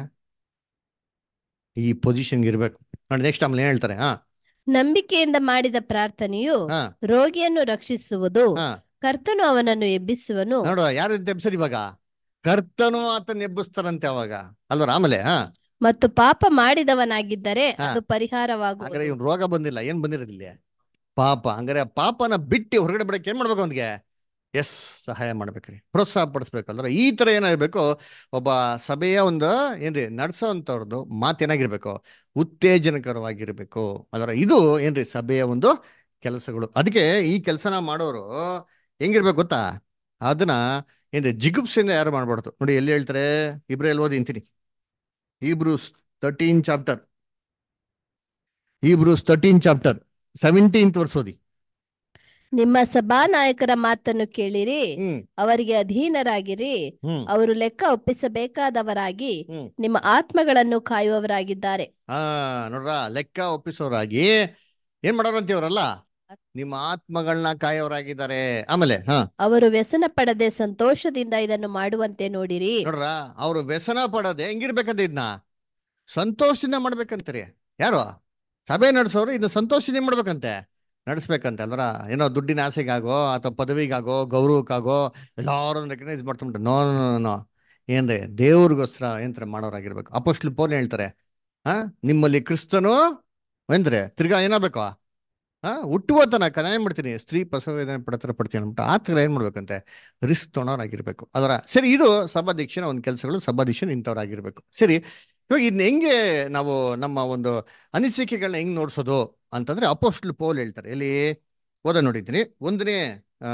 ಈ ಪೊಸಿಷನ್ಗೆ ಇರ್ಬೇಕು ನೋಡಿ ನೆಕ್ಸ್ಟ್ ಆಮೇಲೆ ಏನ್ ಹೇಳ್ತಾರೆ ಹಾ ನಂಬಿಕೆಯಿಂದ ಮಾಡಿದ ಪ್ರಾರ್ಥನೆಯು ಹಾ ರೋಗಿಯನ್ನು ರಕ್ಷಿಸುವುದು ಹಾ ಕರ್ತನು ಅವನನ್ನು ಎಬ್ಬಿಸುವನು ನೋಡು ಯಾರು ಎಬ್ಸರ್ ಇವಾಗ ಕರ್ತನು ಆತನ ಎಬ್ಬಿಸ್ತಾರಂತೆ ಅವಾಗ ಅಲ್ವರ ಆಮೇಲೆ ಹಾ ಮತ್ತು ಪಾಪ ಮಾಡಿದವನಾಗಿದ್ದರೆ ಹಾ. ಅದು ಹಂಗಾರೆ ಪರಿಹಾರವಾಗುವುದು ಇವ್ನ್ ರೋಗ ಬಂದಿಲ್ಲ ಏನ್ ಬಂದಿರೋದಿಲ್ಲ ಪಾಪ ಹಂಗಾರೆ ಆ ಪಾಪನ ಬಿಟ್ಟು ಹೊರಗಡೆ ಬಿಡಕ್ಕೆ ಏನ್ ಮಾಡ್ಬೇಕು ಅವ್ನಿಗೆ ಎಸ್ ಸಹಾಯ ಮಾಡ್ಬೇಕ್ರಿ ಪ್ರೋತ್ಸಾಹ ಪಡಿಸ್ಬೇಕು ಅಂದ್ರೆ ಈ ತರ ಏನಾಗಿರ್ಬೇಕು ಒಬ್ಬ ಸಭೆಯ ಒಂದು ಏನ್ರಿ ನಡ್ಸೋ ಅಂತವ್ರದ್ದು ಮಾತೇನಾಗಿರ್ಬೇಕು ಉತ್ತೇಜನಕರವಾಗಿರ್ಬೇಕು ಅದರ ಇದು ಏನ್ರಿ ಸಭೆಯ ಒಂದು ಕೆಲಸಗಳು ಅದಕ್ಕೆ ಈ ಕೆಲಸನ ಮಾಡೋರು ಹೆಂಗಿರ್ಬೇಕು ಗೊತ್ತಾ ಅದನ್ನ ಏನ್ರಿ ಜಿಗುಪ್ಸೆಯಿಂದ ಯಾರು ಮಾಡ್ಬಾರ್ದು ನೋಡಿ ಎಲ್ಲಿ ಹೇಳ್ತಾರೆ ಇಬ್ರಲ್ಲಿ ಓದಿ ಅಂತೀನಿ Hebrews thirteen chapter Hebrews thirteen chapter seventeenth ವರ್ಷ ಓದಿ ನಿಮ್ಮ ಸಭಾನಾಯಕರ ಮಾತನ್ನು ಕೇಳಿರಿ ಹ್ಮ್ ಅವರಿಗೆ ಅಧೀನರಾಗಿರಿ ಹ್ಮ್ ಅವರು ಲೆಕ್ಕ ಒಪ್ಪಿಸಬೇಕಾದವರಾಗಿ ಹ್ಮ್. ನಿಮ್ಮ ಆತ್ಮಗಳನ್ನು ಕಾಯುವವರಾಗಿದ್ದಾರೆ ಆ ನೋಡ್ರ ಲೆಕ್ಕ ಒಪ್ಪಿಸೋರಾಗಿ ಏನ್ ಮಾಡೋರಂತೆ ಇವರಲ್ಲ ನಿಮ್ಮ ಆತ್ಮಗಳನ್ನ ಕಾಯೋರಾಗಿದ್ದಾರೆ ಆಮೇಲೆ ಹಾ ಅವರು ವ್ಯಸನ ಪಡದೆ ಸಂತೋಷದಿಂದ ಇದನ್ನು ಮಾಡುವಂತೆ ನೋಡಿರಿ ನೋಡ್ರ ಅವ್ರು ವ್ಯಸನ ಪಡೋದೆ ಹೆಂಗಿರ್ಬೇಕಂತ ಇದನ್ನ ಸಂತೋಷದಿಂದ ಮಾಡ್ಬೇಕಂತೀರಿ ಯಾರು ಸಭೆ ನಡೆಸೋರು ಇದನ್ನ ಸಂತೋಷದಿಂದ ಮಾಡ್ಬೇಕಂತೆ ನಡೆಸ್ಬೇಕಂತೆ ಅಲ್ರ ಏನೋ ದುಡ್ಡಿನ ಆಸೆಗಾಗೋ ಅಥವಾ ಪದವಿಗಾಗೋ ಗೌರವಕ್ಕಾಗೋ ಎಲ್ಲಾರು ರೆಕಗ್ನೈಸ್ ಮಾಡ್ಕೊಂಬಿಟ್ಟು ನೋ ನೋ ನೋ ಏನ್ರಿ ದೇವ್ರಿಗೋಸ್ಕರ ಏನ್ರ ಮಾಡೋರಾಗಿರ್ಬೇಕು ಅಪೋಸ್ಟ್ಲ್ ಪೋನ್ ಹೇಳ್ತಾರೆ ಹಾ ನಿಮ್ಮಲ್ಲಿ ಕ್ರಿಸ್ತನು ಏನ್ರಿ ತಿರ್ಗಾ ಏನಾಗಬೇಕು ಹಾ ಹುಟ್ಟುವ ತನಕ ನಾನು ಏನ್ ಮಾಡ್ತೀನಿ ಸ್ತ್ರೀ ಪ್ರಸವ ವೇದನೆ ಪಡತರ ಪಡ್ತೀನಿ ಅಂದ್ಬಿಟ್ಟು ಆ ಥರ ಏನ್ ಮಾಡ್ಬೇಕಂತೆ ರಿಸ್ಕ್ ತೊಗೊಳೋರಾಗಿರ್ಬೇಕು ಅದರ ಸರಿ ಇದು ಸಭಾಧ್ಯಕ್ಷನ ಒಂದು ಕೆಲಸಗಳು ಸಭಾಧ್ಯಕ್ಷನ ಇಂಥವ್ರಾಗಿರ್ಬೇಕು ಸರಿ ಇವಾಗ ಇದನ್ನ ಹೆಂಗೆ ನಾವು ನಮ್ಮ ಒಂದು ಅನಿಸಿಕೆಗಳನ್ನ ಹೆಂಗ್ ನೋಡ್ಸೋದು ಅಂತಂದ್ರೆ ಅಪೋಸ್ಟ್ಲ್ ಪೋಲ್ ಹೇಳ್ತಾರೆ ಎಲ್ಲಿ ಓದ ನೋಡಿದ್ದೀನಿ ಒಂದನೇ ಆ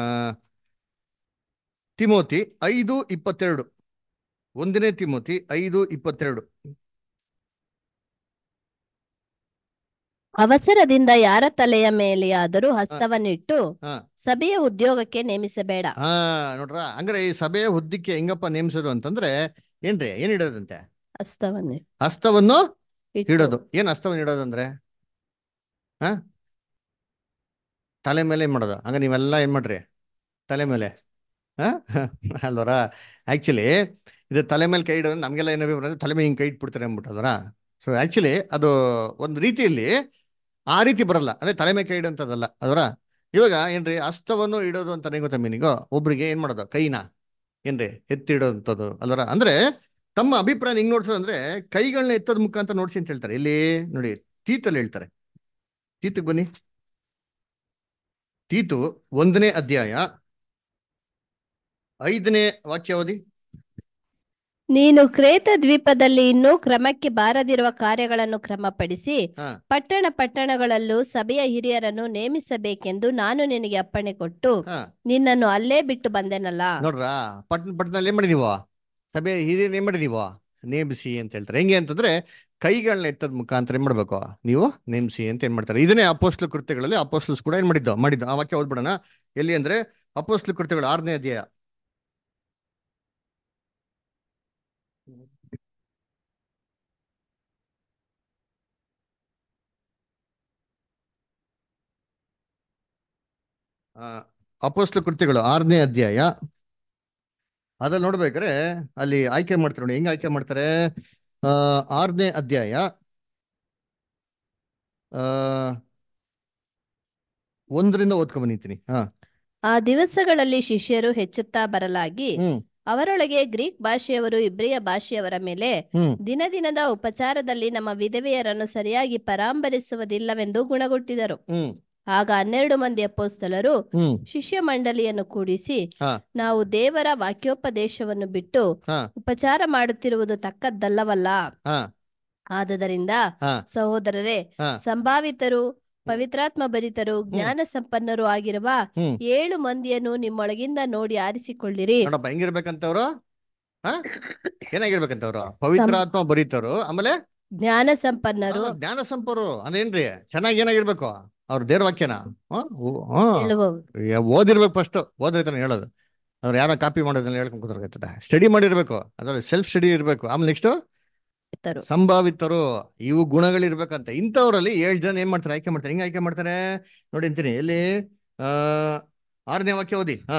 ತಿಮೋತಿ ಐದು ಇಪ್ಪತ್ತೆರಡು ಒಂದನೇ ತಿಮೋತಿ ಐದು ಇಪ್ಪತ್ತೆರಡು ಅವಸರದಿಂದ ಯಾರ ತಲೆಯ ಮೇಲೆಯಾದರೂ ಹಸ್ತವನ್ನಿಟ್ಟು ಹಾ ಸಭೆಯ ಉದ್ಯೋಗಕ್ಕೆ ನೇಮಿಸಬೇಡ ಹಾ ನೋಡ್ರ ಹಂಗಾರೆ ಈ ಸಭೆಯ ಹುದ್ದಕ್ಕೆ ಹೆಂಗಪ್ಪ ನೇಮಿಸೋದು ಅಂತಂದ್ರೆ ಏನ್ರಿ ಏನ್ ಇಡೋದಂತೆ ಹಸ್ತವನ್ನೇ ಹಸ್ತವನ್ನು ಇಟ್ಟು ಇಡೋದು ಏನ್ ಹಸ್ತವನ್ನು ಇಡೋದಂದ್ರೆ ಹಾ ತಲೆ ಮೇಲೆ ಏನ್ ಮಾಡೋದು ಹಂಗ ನೀವೆಲ್ಲ ಏನ್ ಮಾಡ್ರಿ ತಲೆ ಮೇಲೆ ಹಾ ಅಲ್ವರ ಆಕ್ಚುಲಿ ಇದು ತಲೆ ಮೇಲೆ ಕೈ ಇಡೋದು ನಮ್ಗೆಲ್ಲ ಏನಾದ್ರು ಬರೋದು ತಲೆ ಮೇಲೆ ಹಿಂಗ್ ಕೈ ಇಟ್ಬಿಡ್ತಾರೆ ಅಂದ್ಬಿಟ್ಟು ಅದರ ಸೊ ಆಕ್ಚುಲಿ ಅದು ಒಂದು ರೀತಿಯಲ್ಲಿ ಆ ರೀತಿ ಬರಲ್ಲ ಅಂದ್ರೆ ತಲೆ ಮೇಲೆ ಕೈ ಇಡೋಂಥದ್ದಲ್ಲ ಅದರ ಇವಾಗ ಏನ್ರಿ ಹಸ್ತವನ್ನು ಇಡೋದು ಅಂತ ಗೊತ್ತಾ ಮೀನಿಗೋ ಒಬ್ರಿಗೆ ಏನ್ ಮಾಡೋದು ಕೈನ ಏನ್ರಿ ಎತ್ತಿಡೋಂಥದ್ದು ಅಲ್ವರ ಅಂದ್ರೆ ತಮ್ಮ ಅಭಿಪ್ರಾಯ ಹಿಂಗ್ ನೋಡ್ಸೋದು ಅಂದ್ರೆ ಕೈಗಳನ್ನ ಎತ್ತದ ಮುಖಾಂತರ ನೋಡ್ಸಿ ಅಂತ ಹೇಳ್ತಾರೆ ಇಲ್ಲಿ ನೋಡಿ ತೀತಲ್ಲಿ ಹೇಳ್ತಾರೆ ತೀತಕ್ಕೆ ಬನ್ನಿ ತೀತು ಒಂದನೇ ಅಧ್ಯಾಯ ಐದನೇ ವಾಕ್ಯ ಓದಿ ನೀನು ಕ್ರೇತ ದ್ವೀಪದಲ್ಲಿ ಇನ್ನೂ ಕ್ರಮಕ್ಕೆ ಬಾರದಿರುವ ಕಾರ್ಯಗಳನ್ನು ಕ್ರಮಪಡಿಸಿ ಹಾ ಪಟ್ಟಣ ಪಟ್ಟಣಗಳಲ್ಲೂ ಸಭೆಯ ಹಿರಿಯರನ್ನು ನೇಮಿಸಬೇಕೆಂದು ನಾನು ನಿನಗೆ ಅಪ್ಪಣೆ ಕೊಟ್ಟು ಹಾ ನಿನ್ನನ್ನು ಅಲ್ಲೇ ಬಿಟ್ಟು ಬಂದೆನಲ್ಲ ನೋಡ್ರ ಪಟ್ಟಣ ಪಟ್ಟಣದಲ್ಲಿ ಏನ್ ಮಾಡಿ ನೀವು ಸಭೆ ಹಿರಿಯರು ಏನ್ ಮಾಡಿ ನೀವು ನೇಮಿಸಿ ಅಂತ ಹೇಳ್ತಾರೆ ಹೆಂಗೆ ಅಂತಂದ್ರೆ ಕೈಗಳನ್ನ ಎತ್ತದ ಮುಖಾಂತರ ಏನ್ ಮಾಡ್ಬೇಕು ನೀವು ನೇಮಿಸಿ ಅಂತ ಏನ್ ಮಾಡ್ತಾರೆ ಇದನ್ನೇ ಅಪೋಸ್ಲು ಕೃತ್ಯಗಳಲ್ಲಿ ಅಪೋಸ್ಲಸ್ ಕೂಡ ಏನ್ ಮಾಡಿದ್ದು ಮಾಡಿದ್ದು ಆ ವಾಕ್ಯ ಓದ್ಬಿಡೋಣ ಎಲ್ಲಿ ಅಂದ್ರೆ ಅಪೋಸ್ಲು ಕೃತ್ಯಗಳು ಆರನೇ ಅಧ್ಯಾಯ ಆ, ಅಪೋಸ್ಲು ಕೃತ್ಯಗಳು ಆರನೇ ಅಧ್ಯಾಯ ಅದ್ರಲ್ಲಿ ನೋಡ್ಬೇಕಾದ್ರೆ ಅಲ್ಲಿ ಆಯ್ಕೆ ಮಾಡ್ತಾರೆ ನೋಡಿ ಹೆಂಗ್ ಆಯ್ಕೆ ಮಾಡ್ತಾರೆ ಆ ಆರನೇ ಅಧ್ಯಾಯ ಆ ಒಂದರಿಂದ ಓದ್ಕೊಂಡ್ ಬಂದಿದ್ದೀನಿ ಹಾ ಆ ದಿವಸಗಳಲ್ಲಿ ಶಿಷ್ಯರು ಹೆಚ್ಚುತ್ತಾ ಬರಲಾಗಿ ಹ್ಮ್ ಅವರೊಳಗೆ ಗ್ರೀಕ್ ಭಾಷೆಯವರು ಇಬ್ರಿಯ ಭಾಷೆಯವರ ಮೇಲೆ ಹ್ಮ್ ದಿನ ದಿನದ ಉಪಚಾರದಲ್ಲಿ ನಮ್ಮ ವಿಧವೆಯರನ್ನು ಸರಿಯಾಗಿ ಪರಾಂಬರಿಸುವುದಿಲ್ಲವೆಂದು ಗುಣಗುಟ್ಟಿದರು ಹ್ಮ್ ಆಗ ಹನ್ನೆರಡು ಮಂದಿ ಅಪೋಸ್ತಲರು ಹ್ಮ್ ಶಿಷ್ಯ ಮಂಡಳಿಯನ್ನು ಕೂಡಿಸಿ ಹಾ. ನಾವು ದೇವರ ವಾಕ್ಯೋಪದೇಶವನ್ನು ಬಿಟ್ಟು ಹಾ. ಉಪಚಾರ ಮಾಡುತ್ತಿರುವುದು ತಕ್ಕದ್ದಲ್ಲವಲ್ಲ ಹಾ ಆದದರಿಂದ ಹಾ ಸಹೋದರರೇ ಹಾ. ಸಂಭಾವಿತರು ಪವಿತ್ರಾತ್ಮ ಭರಿತರು ಜ್ಞಾನ ಸಂಪನ್ನರು ಆಗಿರುವ ಹ್ಮ್ ಏಳು ಮಂದಿಯನ್ನು ನಿಮ್ಮೊಳಗಿಂದ ನೋಡಿ ಆರಿಸಿಕೊಳ್ಳಿರಿ ನೋಡಪ್ಪ ಹೆಂಗಿರ್ಬೇಕಂತವ್ರು ಹಾ ಏನಾಗಿರ್ಬೇಕಂತವ್ರು ಪವಿತ್ರಾತ್ಮ ಬರೀತವ್ರು ಆಮೇಲೆ ಜ್ಞಾನ ಸಂಪನ್ನರು ಆ, ಜ್ಞಾನ ಸಂಪರು ಅದೇನ್ರಿ ಚೆನ್ನಾಗಿ ಏನಾಗಿರ್ಬೇಕು ಅವ್ರ ದೇವ್ರ ವಾಕ್ಯನ ಹಾ? ಓ- ಹಾ. ಹೇಳುವವರು ಏ, ಓದಿರ್ಬೇಕು ಫಸ್ಟ್ ಓದೈತಾನೆ ಹೇಳೋದು ಅವ್ರು ಯಾರೋ ಕಾಪಿ ಮಾಡೋದನ್ನ ಹೇಳ್ಕೊಂಡು ಕೂತ್ಕೊಳ್ತದೆ ಸ್ಟಡಿ ಮಾಡಿರ್ಬೇಕು ಅದ್ರಲ್ಲಿ ಸೆಲ್ಫ್ ಸ್ಟಡಿ ಇರ್ಬೇಕು ಆಮೇಲೆ ನೆಕ್ಸ್ಟ್ ಸಂಭಾವಿತರು ಇವು ಗುಣಗಳಿರ್ಬೇಕಂತ ಇಂಥವ್ರಲ್ಲಿ ಏಳು ಜನ ಏನ್ ಮಾಡ್ತಾರೆ ಆಯ್ಕೆ ಮಾಡ್ತಾರೆ ಹಿಂಗ್ ಆಯ್ಕೆ ಮಾಡ್ತಾರೆ ನೋಡಿ ಅಂತೀನಿ ಎಲ್ಲಿ ಆ ಆರನೇ ವಾಕ್ಯ ಓದಿ ಹಾ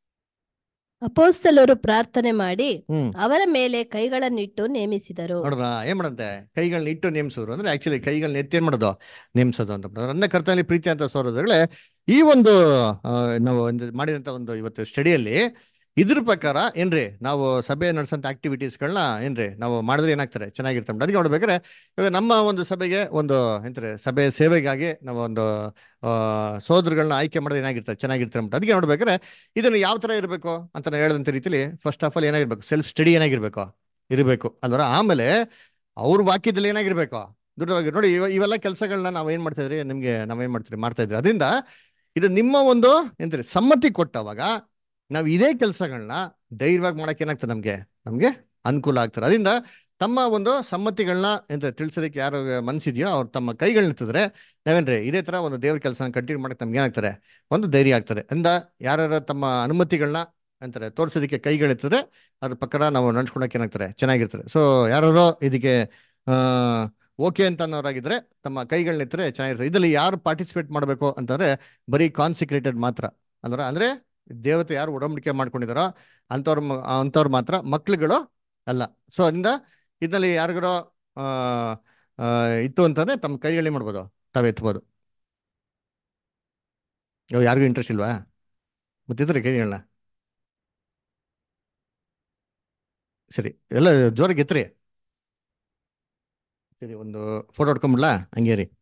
ಅಪೋಸ್ತಲರು ಪ್ರಾರ್ಥನೆ ಮಾಡಿ ಹ್ಮ್ ಅವರ ಮೇಲೆ ಕೈಗಳನ್ನಿಟ್ಟು ನೇಮಿಸಿದರು ನೋಡ್ರ ಏನ್ ಮಾಡಂತೆ ಕೈಗಳನ್ನ ಇಟ್ಟು ನೇಮಿಸಿದ್ರು ಅಂದ್ರೆ ಆಕ್ಚುಲಿ ಕೈಗಳನ್ನ ಎತ್ತಿ ಏನ್ ಮಾಡೋದು ನೇಮಿಸೋದು ಅಂತ ನನ್ನ ಕರ್ತನಲ್ಲಿ ಪ್ರೀತಿ ಅಂತ ಸೋದರಗಳೇ ಈ ಒಂದು ಆ, ನಾವು ಒಂದು ಮಾಡಿದಂತ ಒಂದು ಇವತ್ತು ಸ್ಟಡಿಯಲ್ಲಿ ಇದ್ರ ಪ್ರಕಾರ ಏನ್ರಿ ನಾವು ಸಭೆ ನಡೆಸಂತ ಆಕ್ಟಿವಿಟೀಸ್ಗಳನ್ನ ಏನ್ರಿ ನಾವು ಮಾಡಿದ್ರೆ ಏನಾಗ್ತಾರೆ ಚೆನ್ನಾಗಿರ್ತಾರೆ ಅದಕ್ಕೆ ನೋಡ್ಬೇಕಾದ್ರೆ ಇವಾಗ ನಮ್ಮ ಒಂದು ಸಭೆಗೆ ಒಂದು ಎಂತಾರೆ ಸಭೆ ಸೇವೆಗಾಗಿ ನಾವು ಒಂದು ಆ ಸೋದರಗಳನ್ನ ಆಯ್ಕೆ ಮಾಡೋದು ಏನಾಗಿರ್ತಾರೆ ಚೆನ್ನಾಗಿರ್ತಾರೆ ಅಂತ ಅದಕ್ಕೆ ನೋಡ್ಬೇಕಾದ್ರೆ ಇದನ್ನು ಯಾವ ತರ ಇರಬೇಕು ಅಂತ ನಾನು ಹೇಳಿದಂತ ರೀತಿಲಿ ಫಸ್ಟ್ ಆಫ್ ಆಲ್ ಏನಾಗಿರ್ಬೇಕು ಸೆಲ್ಫ್ ಸ್ಟಡಿ ಏನಾಗಿರ್ಬೇಕು ಇರಬೇಕು ಅಲ್ವರ ಆಮೇಲೆ ಅವ್ರ ವಾಕ್ಯದಲ್ಲಿ ಏನಾಗಿರ್ಬೇಕು ದೃಢವಾಗಿ ನೋಡಿ ಇವ ಇವೆಲ್ಲ ಕೆಲಸಗಳನ್ನ ನಾವ್ ಏನ್ ಮಾಡ್ತಾ ಇದ್ರಿ ನಿಮ್ಗೆ ನಾವೇನ್ ಮಾಡ್ತೀರಿ ಮಾಡ್ತಾ ಇದ್ರಿ ಅದರಿಂದ ಇದು ನಿಮ್ಮ ಒಂದು ಎಂತಾರೆ ಸಮ್ಮತಿ ಕೊಟ್ಟವಾಗ ನಾವು ಇದೇ ಕೆಲಸಗಳನ್ನ ಧೈರ್ಯವಾಗಿ ಮಾಡಕ್ಕೆ ಏನಾಗ್ತದೆ ನಮ್ಗೆ ನಮ್ಗೆ ಅನುಕೂಲ ಆಗ್ತದೆ ಅದರಿಂದ ತಮ್ಮ ಒಂದು ಸಮ್ಮತಿಗಳನ್ನ ಎಂತ ತಿಳಿಸೋದಕ್ಕೆ ಯಾರು ಮನ್ಸಿದ್ಯೋ ಅವ್ರು ತಮ್ಮ ಕೈಗಳನ್ನ ಎತ್ತಿದ್ರೆ ನಾವೇನ್ರಿ ಇದೇ ತರ ಒಂದು ದೇವ್ರ ಕೆಲಸನ ಕಂಟಿನ್ಯೂ ಮಾಡಕ್ಕೆ ನಮ್ಗೆ ಏನಾಗ್ತಾರೆ ಒಂದು ಧೈರ್ಯ ಆಗ್ತದೆ ಅಂದ ಯಾರ್ಯಾರ ತಮ್ಮ ಅನುಮತಿಗಳನ್ನ ಅಂತಾರೆ ತೋರ್ಸೋದಕ್ಕೆ ಕೈಗಳೆತ್ತಿದ್ರೆ ಅದ್ರ ಪ್ರಕಾರ ನಾವು ನಡ್ಸ್ಕೊಳಕ್ಕೆ ಏನಾಗ್ತಾರೆ ಚೆನ್ನಾಗಿರ್ತಾರೆ ಸೊ ಯಾರು ಇದಕ್ಕೆ ಆ ಓಕೆ ಅಂತ ಅನ್ನೋರಾಗಿದ್ರೆ ತಮ್ಮ ಕೈಗಳನ್ನ ಎತ್ತರೆ ಚೆನ್ನಾಗಿರ್ತದೆ ಇದರಲ್ಲಿ ಯಾರು ಪಾರ್ಟಿಸಿಪೇಟ್ ಮಾಡಬೇಕು ಅಂತಂದ್ರೆ ಬರೀ ಕಾನ್ಸಿಕ್ರೇಟೆಡ್ ಮಾತ್ರ ಅಂದ್ರೆ ಅಂದ್ರೆ ದೇವತೆ ಯಾರು ಒಡಂಬಡಿಕೆ ಮಾಡ್ಕೊಂಡಿದಾರೋ ಅಂಥವ್ರ ಮ- ಅಂಥವ್ರು ಮಾತ್ರ ಮಕ್ಳುಗಳು ಅಲ್ಲ ಸೊ ಅದರಿಂದ ಇದರಲ್ಲಿ ಯಾರಿಗಾರೋ ಆ ಆ, ಇತ್ತು ಅಂತಂದ್ರೆ ತಮ್ಮ ಕೈಗಳೇ ಮಾಡ್ಬೋದು ತಾವು ಎತ್ಬೋದು ಇವಾಗ ಯಾರಿಗೂ ಇಂಟ್ರೆಸ್ಟ್ ಇಲ್ವಾ ಮತ್ತಿದ್ರೆ ಕೈಗಳನ್ನ ಸರಿ ಎಲ್ಲ ಜೋರಾಗಿ ಎತ್ರಿ ಸರಿ ಒಂದು ಫೋಟೋ ಹೊಡ್ಕೊಂಬಿಡ್ಲಾ ಹಂಗೆ ರೀ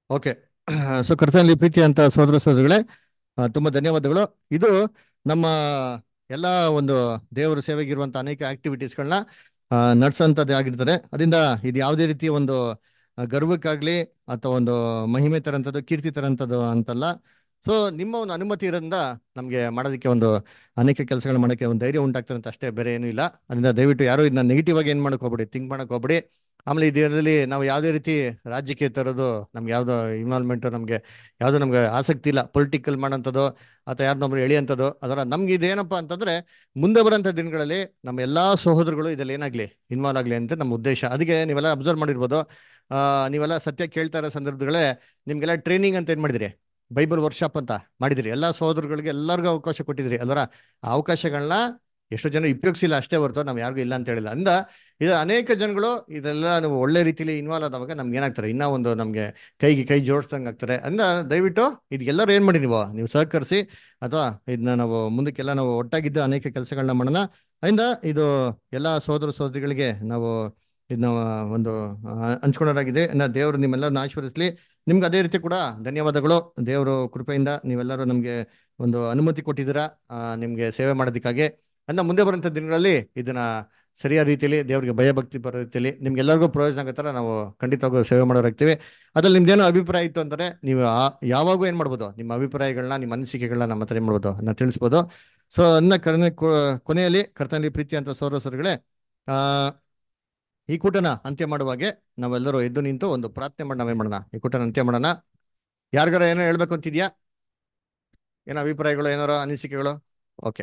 ಓಕೆ ಸೊ ಕರ್ತನಲ್ಲಿ ಪ್ರೀತಿ ಅಂತ ಸೋದರ ಸೋದರಿಗಳೇ ಆ, ತುಂಬಾ ಧನ್ಯವಾದಗಳು ಇದು ನಮ್ಮ ಎಲ್ಲ ಒಂದು ದೇವರ ಸೇವೆಗೆ ಇರುವಂತ ಅನೇಕ ಆಕ್ಟಿವಿಟೀಸ್ಗಳನ್ನ ನಡ್ಸೋಂಥದ್ದು ಆಗಿರ್ತಾರೆ ಅದರಿಂದ ಇದು ಯಾವುದೇ ರೀತಿ ಒಂದು ಆ, ಗರ್ವಕ್ಕಾಗ್ಲಿ ಅಥವಾ ಒಂದು ಮಹಿಮೆ ತರಂಥದ್ದು ಕೀರ್ತಿ ತರಂಥದ್ದು ಅಂತಲ್ಲ ಸೊ ನಿಮ್ಮ ಒಂದು ಅನುಮತಿ ಇರೋದ್ರಿಂದ ನಮಗೆ ಮಾಡೋದಕ್ಕೆ ಒಂದು ಅನೇಕ ಕೆಲಸಗಳು ಮಾಡೋಕ್ಕೆ ಒಂದು ಧೈರ್ಯ ಉಂಟಾಗ್ತದೆ ಅಂತ ಅಷ್ಟೇ ಬೇರೆ ಏನೂ ಇಲ್ಲ ಅದರಿಂದ ದಯವಿಟ್ಟು ಯಾರು ಇದನ್ನ ನೆಗೆಟಿವ್ ಆಗಿ ಏನು ಮಾಡಕ್ ಹೋಗ್ಬೇಡಿ ಥಿಂಕ್ ಮಾಡಕ್ ಹೋಗ್ಬೇಡಿ ಆಮೇಲೆ ಇದರಲ್ಲಿ ನಾವು ಯಾವುದೇ ರೀತಿ ರಾಜ್ಯಕ್ಕೆ ತರೋದು ನಮ್ಗೆ ಯಾವುದೋ ಇನ್ವಾಲ್ವ್ಮೆಂಟ್ ನಮಗೆ ಯಾವುದೋ ನಮ್ಗೆ ಆಸಕ್ತಿ ಇಲ್ಲ ಪೊಲಿಟಿಕಲ್ ಮಾಡೋಂಥದ್ದು ಅಥವಾ ಯಾರನ್ನೊಬ್ರು ಎಳೆಯಂಥದ್ದು ಅದರ ನಮ್ಗೆ ಇದೇನಪ್ಪ ಅಂತಂದ್ರೆ ಮುಂದೆ ಬರೋಂಥ ದಿನಗಳಲ್ಲಿ ನಮ್ಮ ಎಲ್ಲಾ ಸಹೋದರಗಳು ಇದ್ರಲ್ಲಿ ಏನಾಗ್ಲಿ ಇನ್ವಾಲ್ವ್ ಆಗಲಿ ಅಂತ ನಮ್ಮ ಉದ್ದೇಶ ಅದಕ್ಕೆ ನೀವೆಲ್ಲ ಅಬ್ಸರ್ವ್ ಮಾಡಿರ್ಬೋದು ಆ, ನೀವೆಲ್ಲ ಸತ್ಯ ಕೇಳ್ತಾ ಇರೋ ಸಂದರ್ಭಗಳೇ ನಿಮ್ಗೆಲ್ಲ ಟ್ರೈನಿಂಗ್ ಅಂತ ಏನ್ ಮಾಡಿದಿರಿ ಬೈಬಲ್ ವರ್ಕ್ಶಾಪ್ ಅಂತ ಮಾಡಿದಿರಿ ಎಲ್ಲಾ ಸಹೋದರಗಳಿಗೆ ಎಲ್ಲರಿಗೂ ಅವಕಾಶ ಕೊಟ್ಟಿದ್ರಿ ಅಲ್ವರ ಆ ಅವಕಾಶಗಳನ್ನ ಎಷ್ಟೋ ಜನ ಉಪಯೋಗಿಸಿಲ್ಲ ಅಷ್ಟೇ ಹೊರತು ನಾವು ಯಾರಿಗೂ ಇಲ್ಲ ಅಂತ ಹೇಳಿಲ್ಲ ಅಂದ ಇದು ಅನೇಕ ಜನಗಳು ಇದೆಲ್ಲ ನಾವು ಒಳ್ಳೆ ರೀತಿಲಿ ಇನ್ವಾಲ್ವ್ ಆದವಾಗ ನಮ್ಗೆ ಏನಾಗ್ತಾರೆ ಇನ್ನೂ ಒಂದು ನಮಗೆ ಕೈಗೆ ಕೈ ಜೋಡಿಸ್ದಂಗೆ ಆಗ್ತಾರೆ ಅಂದ ದಯವಿಟ್ಟು ಇದೆಲ್ಲರೂ ಏನು ಮಾಡಿ ನೀವು ನೀವು ಸಹಕರಿಸಿ ಅಥವಾ ಇದನ್ನ ನಾವು ಮುಂದಕ್ಕೆಲ್ಲ ನಾವು ಒಟ್ಟಾಗಿದ್ದು ಅನೇಕ ಕೆಲಸಗಳನ್ನ ಮಾಡೋಣ ಅದರಿಂದ ಇದು ಎಲ್ಲ ಸಹೋದರ ಸಹೋದರಿಗಳಿಗೆ ನಾವು ಇದನ್ನ ಒಂದು ಆ, ಹಂಚ್ಕೊಳ್ಳೋರಾಗಿದೆ ಇನ್ನ ದೇವರು ನಿಮ್ಮೆಲ್ಲರನ್ನ ಆಶೀರ್ವದಿಸ್ಲಿ ನಿಮ್ಗೆ ಅದೇ ರೀತಿ ಕೂಡ ಧನ್ಯವಾದಗಳು ದೇವರು ಕೃಪೆಯಿಂದ ನೀವೆಲ್ಲರೂ ನಮಗೆ ಒಂದು ಅನುಮತಿ ಕೊಟ್ಟಿದ್ದೀರಾ ಆ, ನಿಮ್ಗೆ ಸೇವೆ ಮಾಡೋದಕ್ಕಾಗಿ ಅನ್ನ ಮುಂದೆ ಬರುವಂಥ ದಿನಗಳಲ್ಲಿ ಇದನ್ನ ಸರಿಯಾದ ರೀತಿಯಲ್ಲಿ ದೇವರಿಗೆ ಭಯಭಕ್ತಿ ಬರೋ ರೀತಿಯಲ್ಲಿ ನಿಮ್ಗೆಲ್ಲರಿಗೂ ಪ್ರಯೋಜನ ಆಗೋ ಥರ ನಾವು ಖಂಡಿತವಾಗೂ ಸೇವೆ ಮಾಡೋರಾಗ್ತೀವಿ ಅದ್ರಲ್ಲಿ ನಿಮ್ದೇನೋ ಅಭಿಪ್ರಾಯ ಇತ್ತು ಅಂದರೆ ನೀವು ಆ- ಯಾವಾಗೂ ಏನು ಮಾಡ್ಬೋದು ನಿಮ್ಮ ಅಭಿಪ್ರಾಯಗಳನ್ನ ನಿಮ್ಮ ಅನಿಸಿಕೆಗಳನ್ನ ನಮ್ಮ ಹತ್ರ ಏನು ಮಾಡ್ಬೋದು ಅದನ್ನ ತಿಳಿಸ್ಬೋದು ಸೊ ಅನ್ನ ಕರ್ನೆ ಕೊನೆಯಲ್ಲಿ ಕರ್ತನಲ್ಲಿ ಪ್ರೀತಿ ಅಂತ ಸೋದರ ಸೋದರಿಗಳೇ ಆ ಈ ಕೂಟನ ಅಂತ್ಯ ಮಾಡುವಾಗೆ ನಾವೆಲ್ಲರೂ ಎದ್ದು ನಿಂತು ಒಂದು ಪ್ರಾರ್ಥನೆ ಮಾಡಿ ನಾವೇನ್ ಮಾಡೋಣ ಈ ಕೂಟನ ಅಂತ್ಯ ಮಾಡೋಣ ಯಾರಿಗಾರ ಏನೋ ಹೇಳ್ಬೇಕು ಅಂತಿದ್ಯಾ ಏನೋ ಅಭಿಪ್ರಾಯಗಳು ಏನಾರ ಅನಿಸಿಕೆಗಳು ಓಕೆ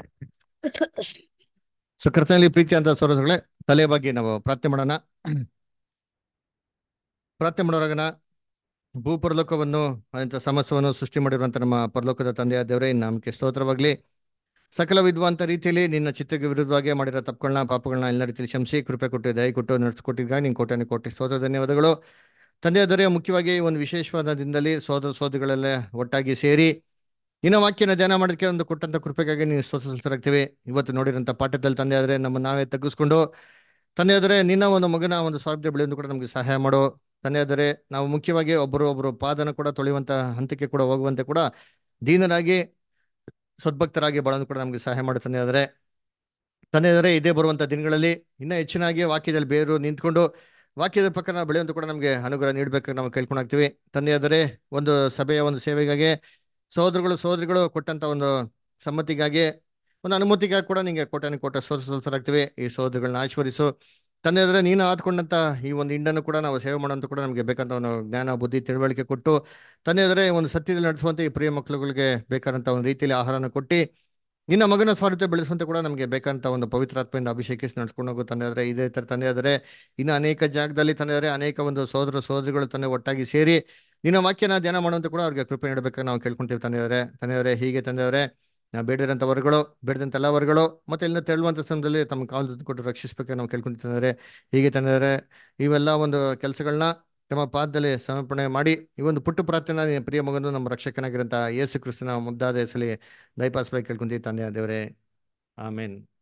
ಸೊ ಕರ್ತನಲ್ಲಿ ಪ್ರೀತಿ ಅಂತ ಸೋದರಗಳೇ ತಲೆ ಬಗ್ಗೆ ನಾವು ಪ್ರಾರ್ಥನೆ ಮಾಡೋಣ ಪ್ರಾರ್ಥನೆ ಮಾಡೋರಾಗನ ಭೂ ಪರಲೋಕವನ್ನು ಅಂತ ಸಮಸ್ಯವನ್ನು ಸೃಷ್ಟಿ ಮಾಡಿರುವಂತ ನಮ್ಮ ಪರಲೋಕದ ತಂದೆಯ ದೇವರೇ ನಮಗೆ ಸ್ತೋತ್ರವಾಗ್ಲಿ ಸಕಲ ವಿದ್ವಾಂತ ರೀತಿಯಲ್ಲಿ ನಿನ್ನ ಚಿತ್ತಕ್ಕೆ ವಿರುದ್ಧವಾಗಿ ಮಾಡಿರೋ ತಪ್ಪುಗಳನ್ನ ಪಾಪಗಳನ್ನ ಎಲ್ಲ ರೀತಿಯಲ್ಲಿ ಕ್ಷಮಿಸಿ ಕೃಪೆ ಕೊಟ್ಟು ದಯ ಕೊಟ್ಟು ನಡೆಸ್ಕೊಟ್ಟಿದ್ದಾಗ ನಿನ್ ಕೋಟೆ ಕೋಟಿ ಸ್ತೋತ್ರ ಧನ್ಯವಾದಗಳು ತಂದೆಯ ದೊರೆ ಮುಖ್ಯವಾಗಿ ಈ ಒಂದು ವಿಶೇಷವಾದ ದಿನದಲ್ಲಿ ಸೋದರ ಸೋದರಿಗಳೆಲ್ಲ ಒಟ್ಟಾಗಿ ಸೇರಿ ನಿನ್ನ ವಾಕ್ಯನ ಧ್ಯಾನ ಮಾಡೋದಕ್ಕೆ ಒಂದು ಕೊಟ್ಟಂತ ಕೃಪೆಗಾಗಿ ನೀವು ಸ್ತೋತ್ರ ಸಲ್ಲಿಸಲಾಗ್ತೀವಿ ಇವತ್ತು ನೋಡಿರಂತ ಪಾಠದಲ್ಲಿ ತಂದೆ ಆದ್ರೆ ನಮ್ಮ ನಾವೇ ತಗ್ಗಿಸ್ಕೊಂಡು ತಂದೆ ಆದರೆ ನಿನ್ನ ಒಂದು ಮಗನ ಒಂದು ಸ್ವಾರ್ಥ್ಯ ಬೆಳೆಯೋದು ಕೂಡ ನಮಗೆ ಸಹಾಯ ಮಾಡೋ ತಂದೆ ಆದರೆ ನಾವು ಮುಖ್ಯವಾಗಿ ಒಬ್ಬರು ಒಬ್ಬರು ಪಾದನ ಕೂಡ ತೊಳೆಯುವಂತ ಹಂತಕ್ಕೆ ಕೂಡ ಹೋಗುವಂತೆ ಕೂಡ ದೀನರಾಗಿ ಸದ್ಭಕ್ತರಾಗಿ ಬಾಳೋದು ಕೂಡ ನಮಗೆ ಸಹಾಯ ಮಾಡು ತಂದೆ ಆದರೆ ತಂದೆ ಆದರೆ ಇದೇ ಬರುವಂತ ದಿನಗಳಲ್ಲಿ ಇನ್ನೂ ಹೆಚ್ಚಿನಾಗಿ ವಾಕ್ಯದಲ್ಲಿ ಬೇರು ನಿಂತ್ಕೊಂಡು ವಾಕ್ಯದ ಪಕ್ಕ ನಾವು ಬೆಳೆಯುವಂತ ಕೂಡ ನಮಗೆ ಅನುಗ್ರಹ ನೀಡಬೇಕು ನಾವು ಕೇಳ್ಕೊಂಡಾಗ್ತೀವಿ ತಂದೆ ಆದರೆ ಒಂದು ಸಭೆಯ ಒಂದು ಸೇವೆಗಾಗಿ ಸಹೋದರಗಳು ಸಹೋದರಿಗಳು ಕೊಟ್ಟಂತ ಒಂದು ಸಮ್ಮತಿಗಾಗಿ ಒಂದು ಅನುಮತಿಗಾಗಿ ಕೂಡ ನಿಂಗೆ ಕೋಟೆ ಕೋಟ ಸೋದರಿಸಲಾಗ್ತೀವಿ ಈ ಸಹೋದರಿಗಳನ್ನ ಆಶೀರ್ವದಿಸು ತಂದೆ ಆದರೆ ನೀನು ಆದ್ಕೊಂಡಂತ ಈ ಒಂದು ಹಿಂಡನ್ನು ಕೂಡ ನಾವು ಸೇವೆ ಮಾಡೋಂತ ಕೂಡ ನಮಗೆ ಬೇಕಂತ ಒಂದು ಜ್ಞಾನ ಬುದ್ಧಿ ತಿಳುವಳಿಕೆ ಕೊಟ್ಟು ತಂದೆ ಆದರೆ ಒಂದು ಸತ್ಯದಲ್ಲಿ ನಡೆಸುವಂತೆ ಈ ಪ್ರಿಯ ಮಕ್ಕಳುಗಳಿಗೆ ಬೇಕಾದಂತ ಒಂದು ರೀತಿಯಲ್ಲಿ ಆಹಾರನ ಕೊಟ್ಟು ನಿನ್ನ ಮಗನ ಸ್ವಾರಥ್ಯ ಬೆಳೆಸುವಂತೆ ಕೂಡ ನಮಗೆ ಬೇಕಂತ ಒಂದು ಪವಿತ್ರಾತ್ಮೆಯಿಂದ ಅಭಿಷೇಕಿಸಿ ನಡ್ಸ್ಕೊಂಡು ಹೋಗು ತಂದೆ ಆದರೆ ಇದೇ ತರ ತಂದೆ ಆದರೆ ಇನ್ನು ಅನೇಕ ಜಾಗದಲ್ಲಿ ತಂದೆ ಆದರೆ ಅನೇಕ ಒಂದು ಸಹೋದರ ಸಹೋದರಿಗಳು ತಂದೆ ಒಟ್ಟಾಗಿ ಸೇರಿ ನಿನ್ನ ವಾಕ್ಯನ ಧ್ಯಾನ ಮಾಡುವಂತೆ ಕೂಡ ಅವ್ರಿಗೆ ಕೃಪೆ ನೀಡಬೇಕು ನಾವು ಕೇಳ್ಕೊಂತೀವಿ ತಂದೆ ಅವರೇ ತಂದೆ ಅವರೇ ಹೀಗೆ ತಂದೆ ಅವರೇ ಬೇಡಿದಂಥ ವರ್ಗಗಳು ಬೇಡದಂತ ಎಲ್ಲ ವರ್ಗಗಳು ಮತ್ತೆ ಇಲ್ಲಿಂದ ತೆರಳುವಂತ ಸಮಯದಲ್ಲಿ ತಮ್ಮ ಕಾಲು ಕೊಟ್ಟು ರಕ್ಷಿಸಬೇಕು ನಾವು ಕೇಳ್ಕೊಂತಿದ್ದಾರೆ ಹೀಗೆ ತಂದರೆ ಇವೆಲ್ಲ ಒಂದು ಕೆಲಸಗಳನ್ನ ತಮ್ಮ ಪಾದದಲ್ಲಿ ಸಮರ್ಪಣೆ ಮಾಡಿ ಈ ಒಂದು ಪುಟ್ಟ ಪ್ರಾರ್ಥನೆ ನಿನ್ನ ಪ್ರಿಯ ಮಗನು ನಮ್ಮ ರಕ್ಷಕನಾಗಿರಂತ ಯೇಸು ಕ್ರಿಸ್ತನ ಮುದ್ದಾದ ಹೆಸಲಿ ದಯಪಾಸವಾಗಿ ಕೇಳ್ಕೊಂತೀವಿ ತಂದೆ ದೇವರೇ ಆಮೇನ್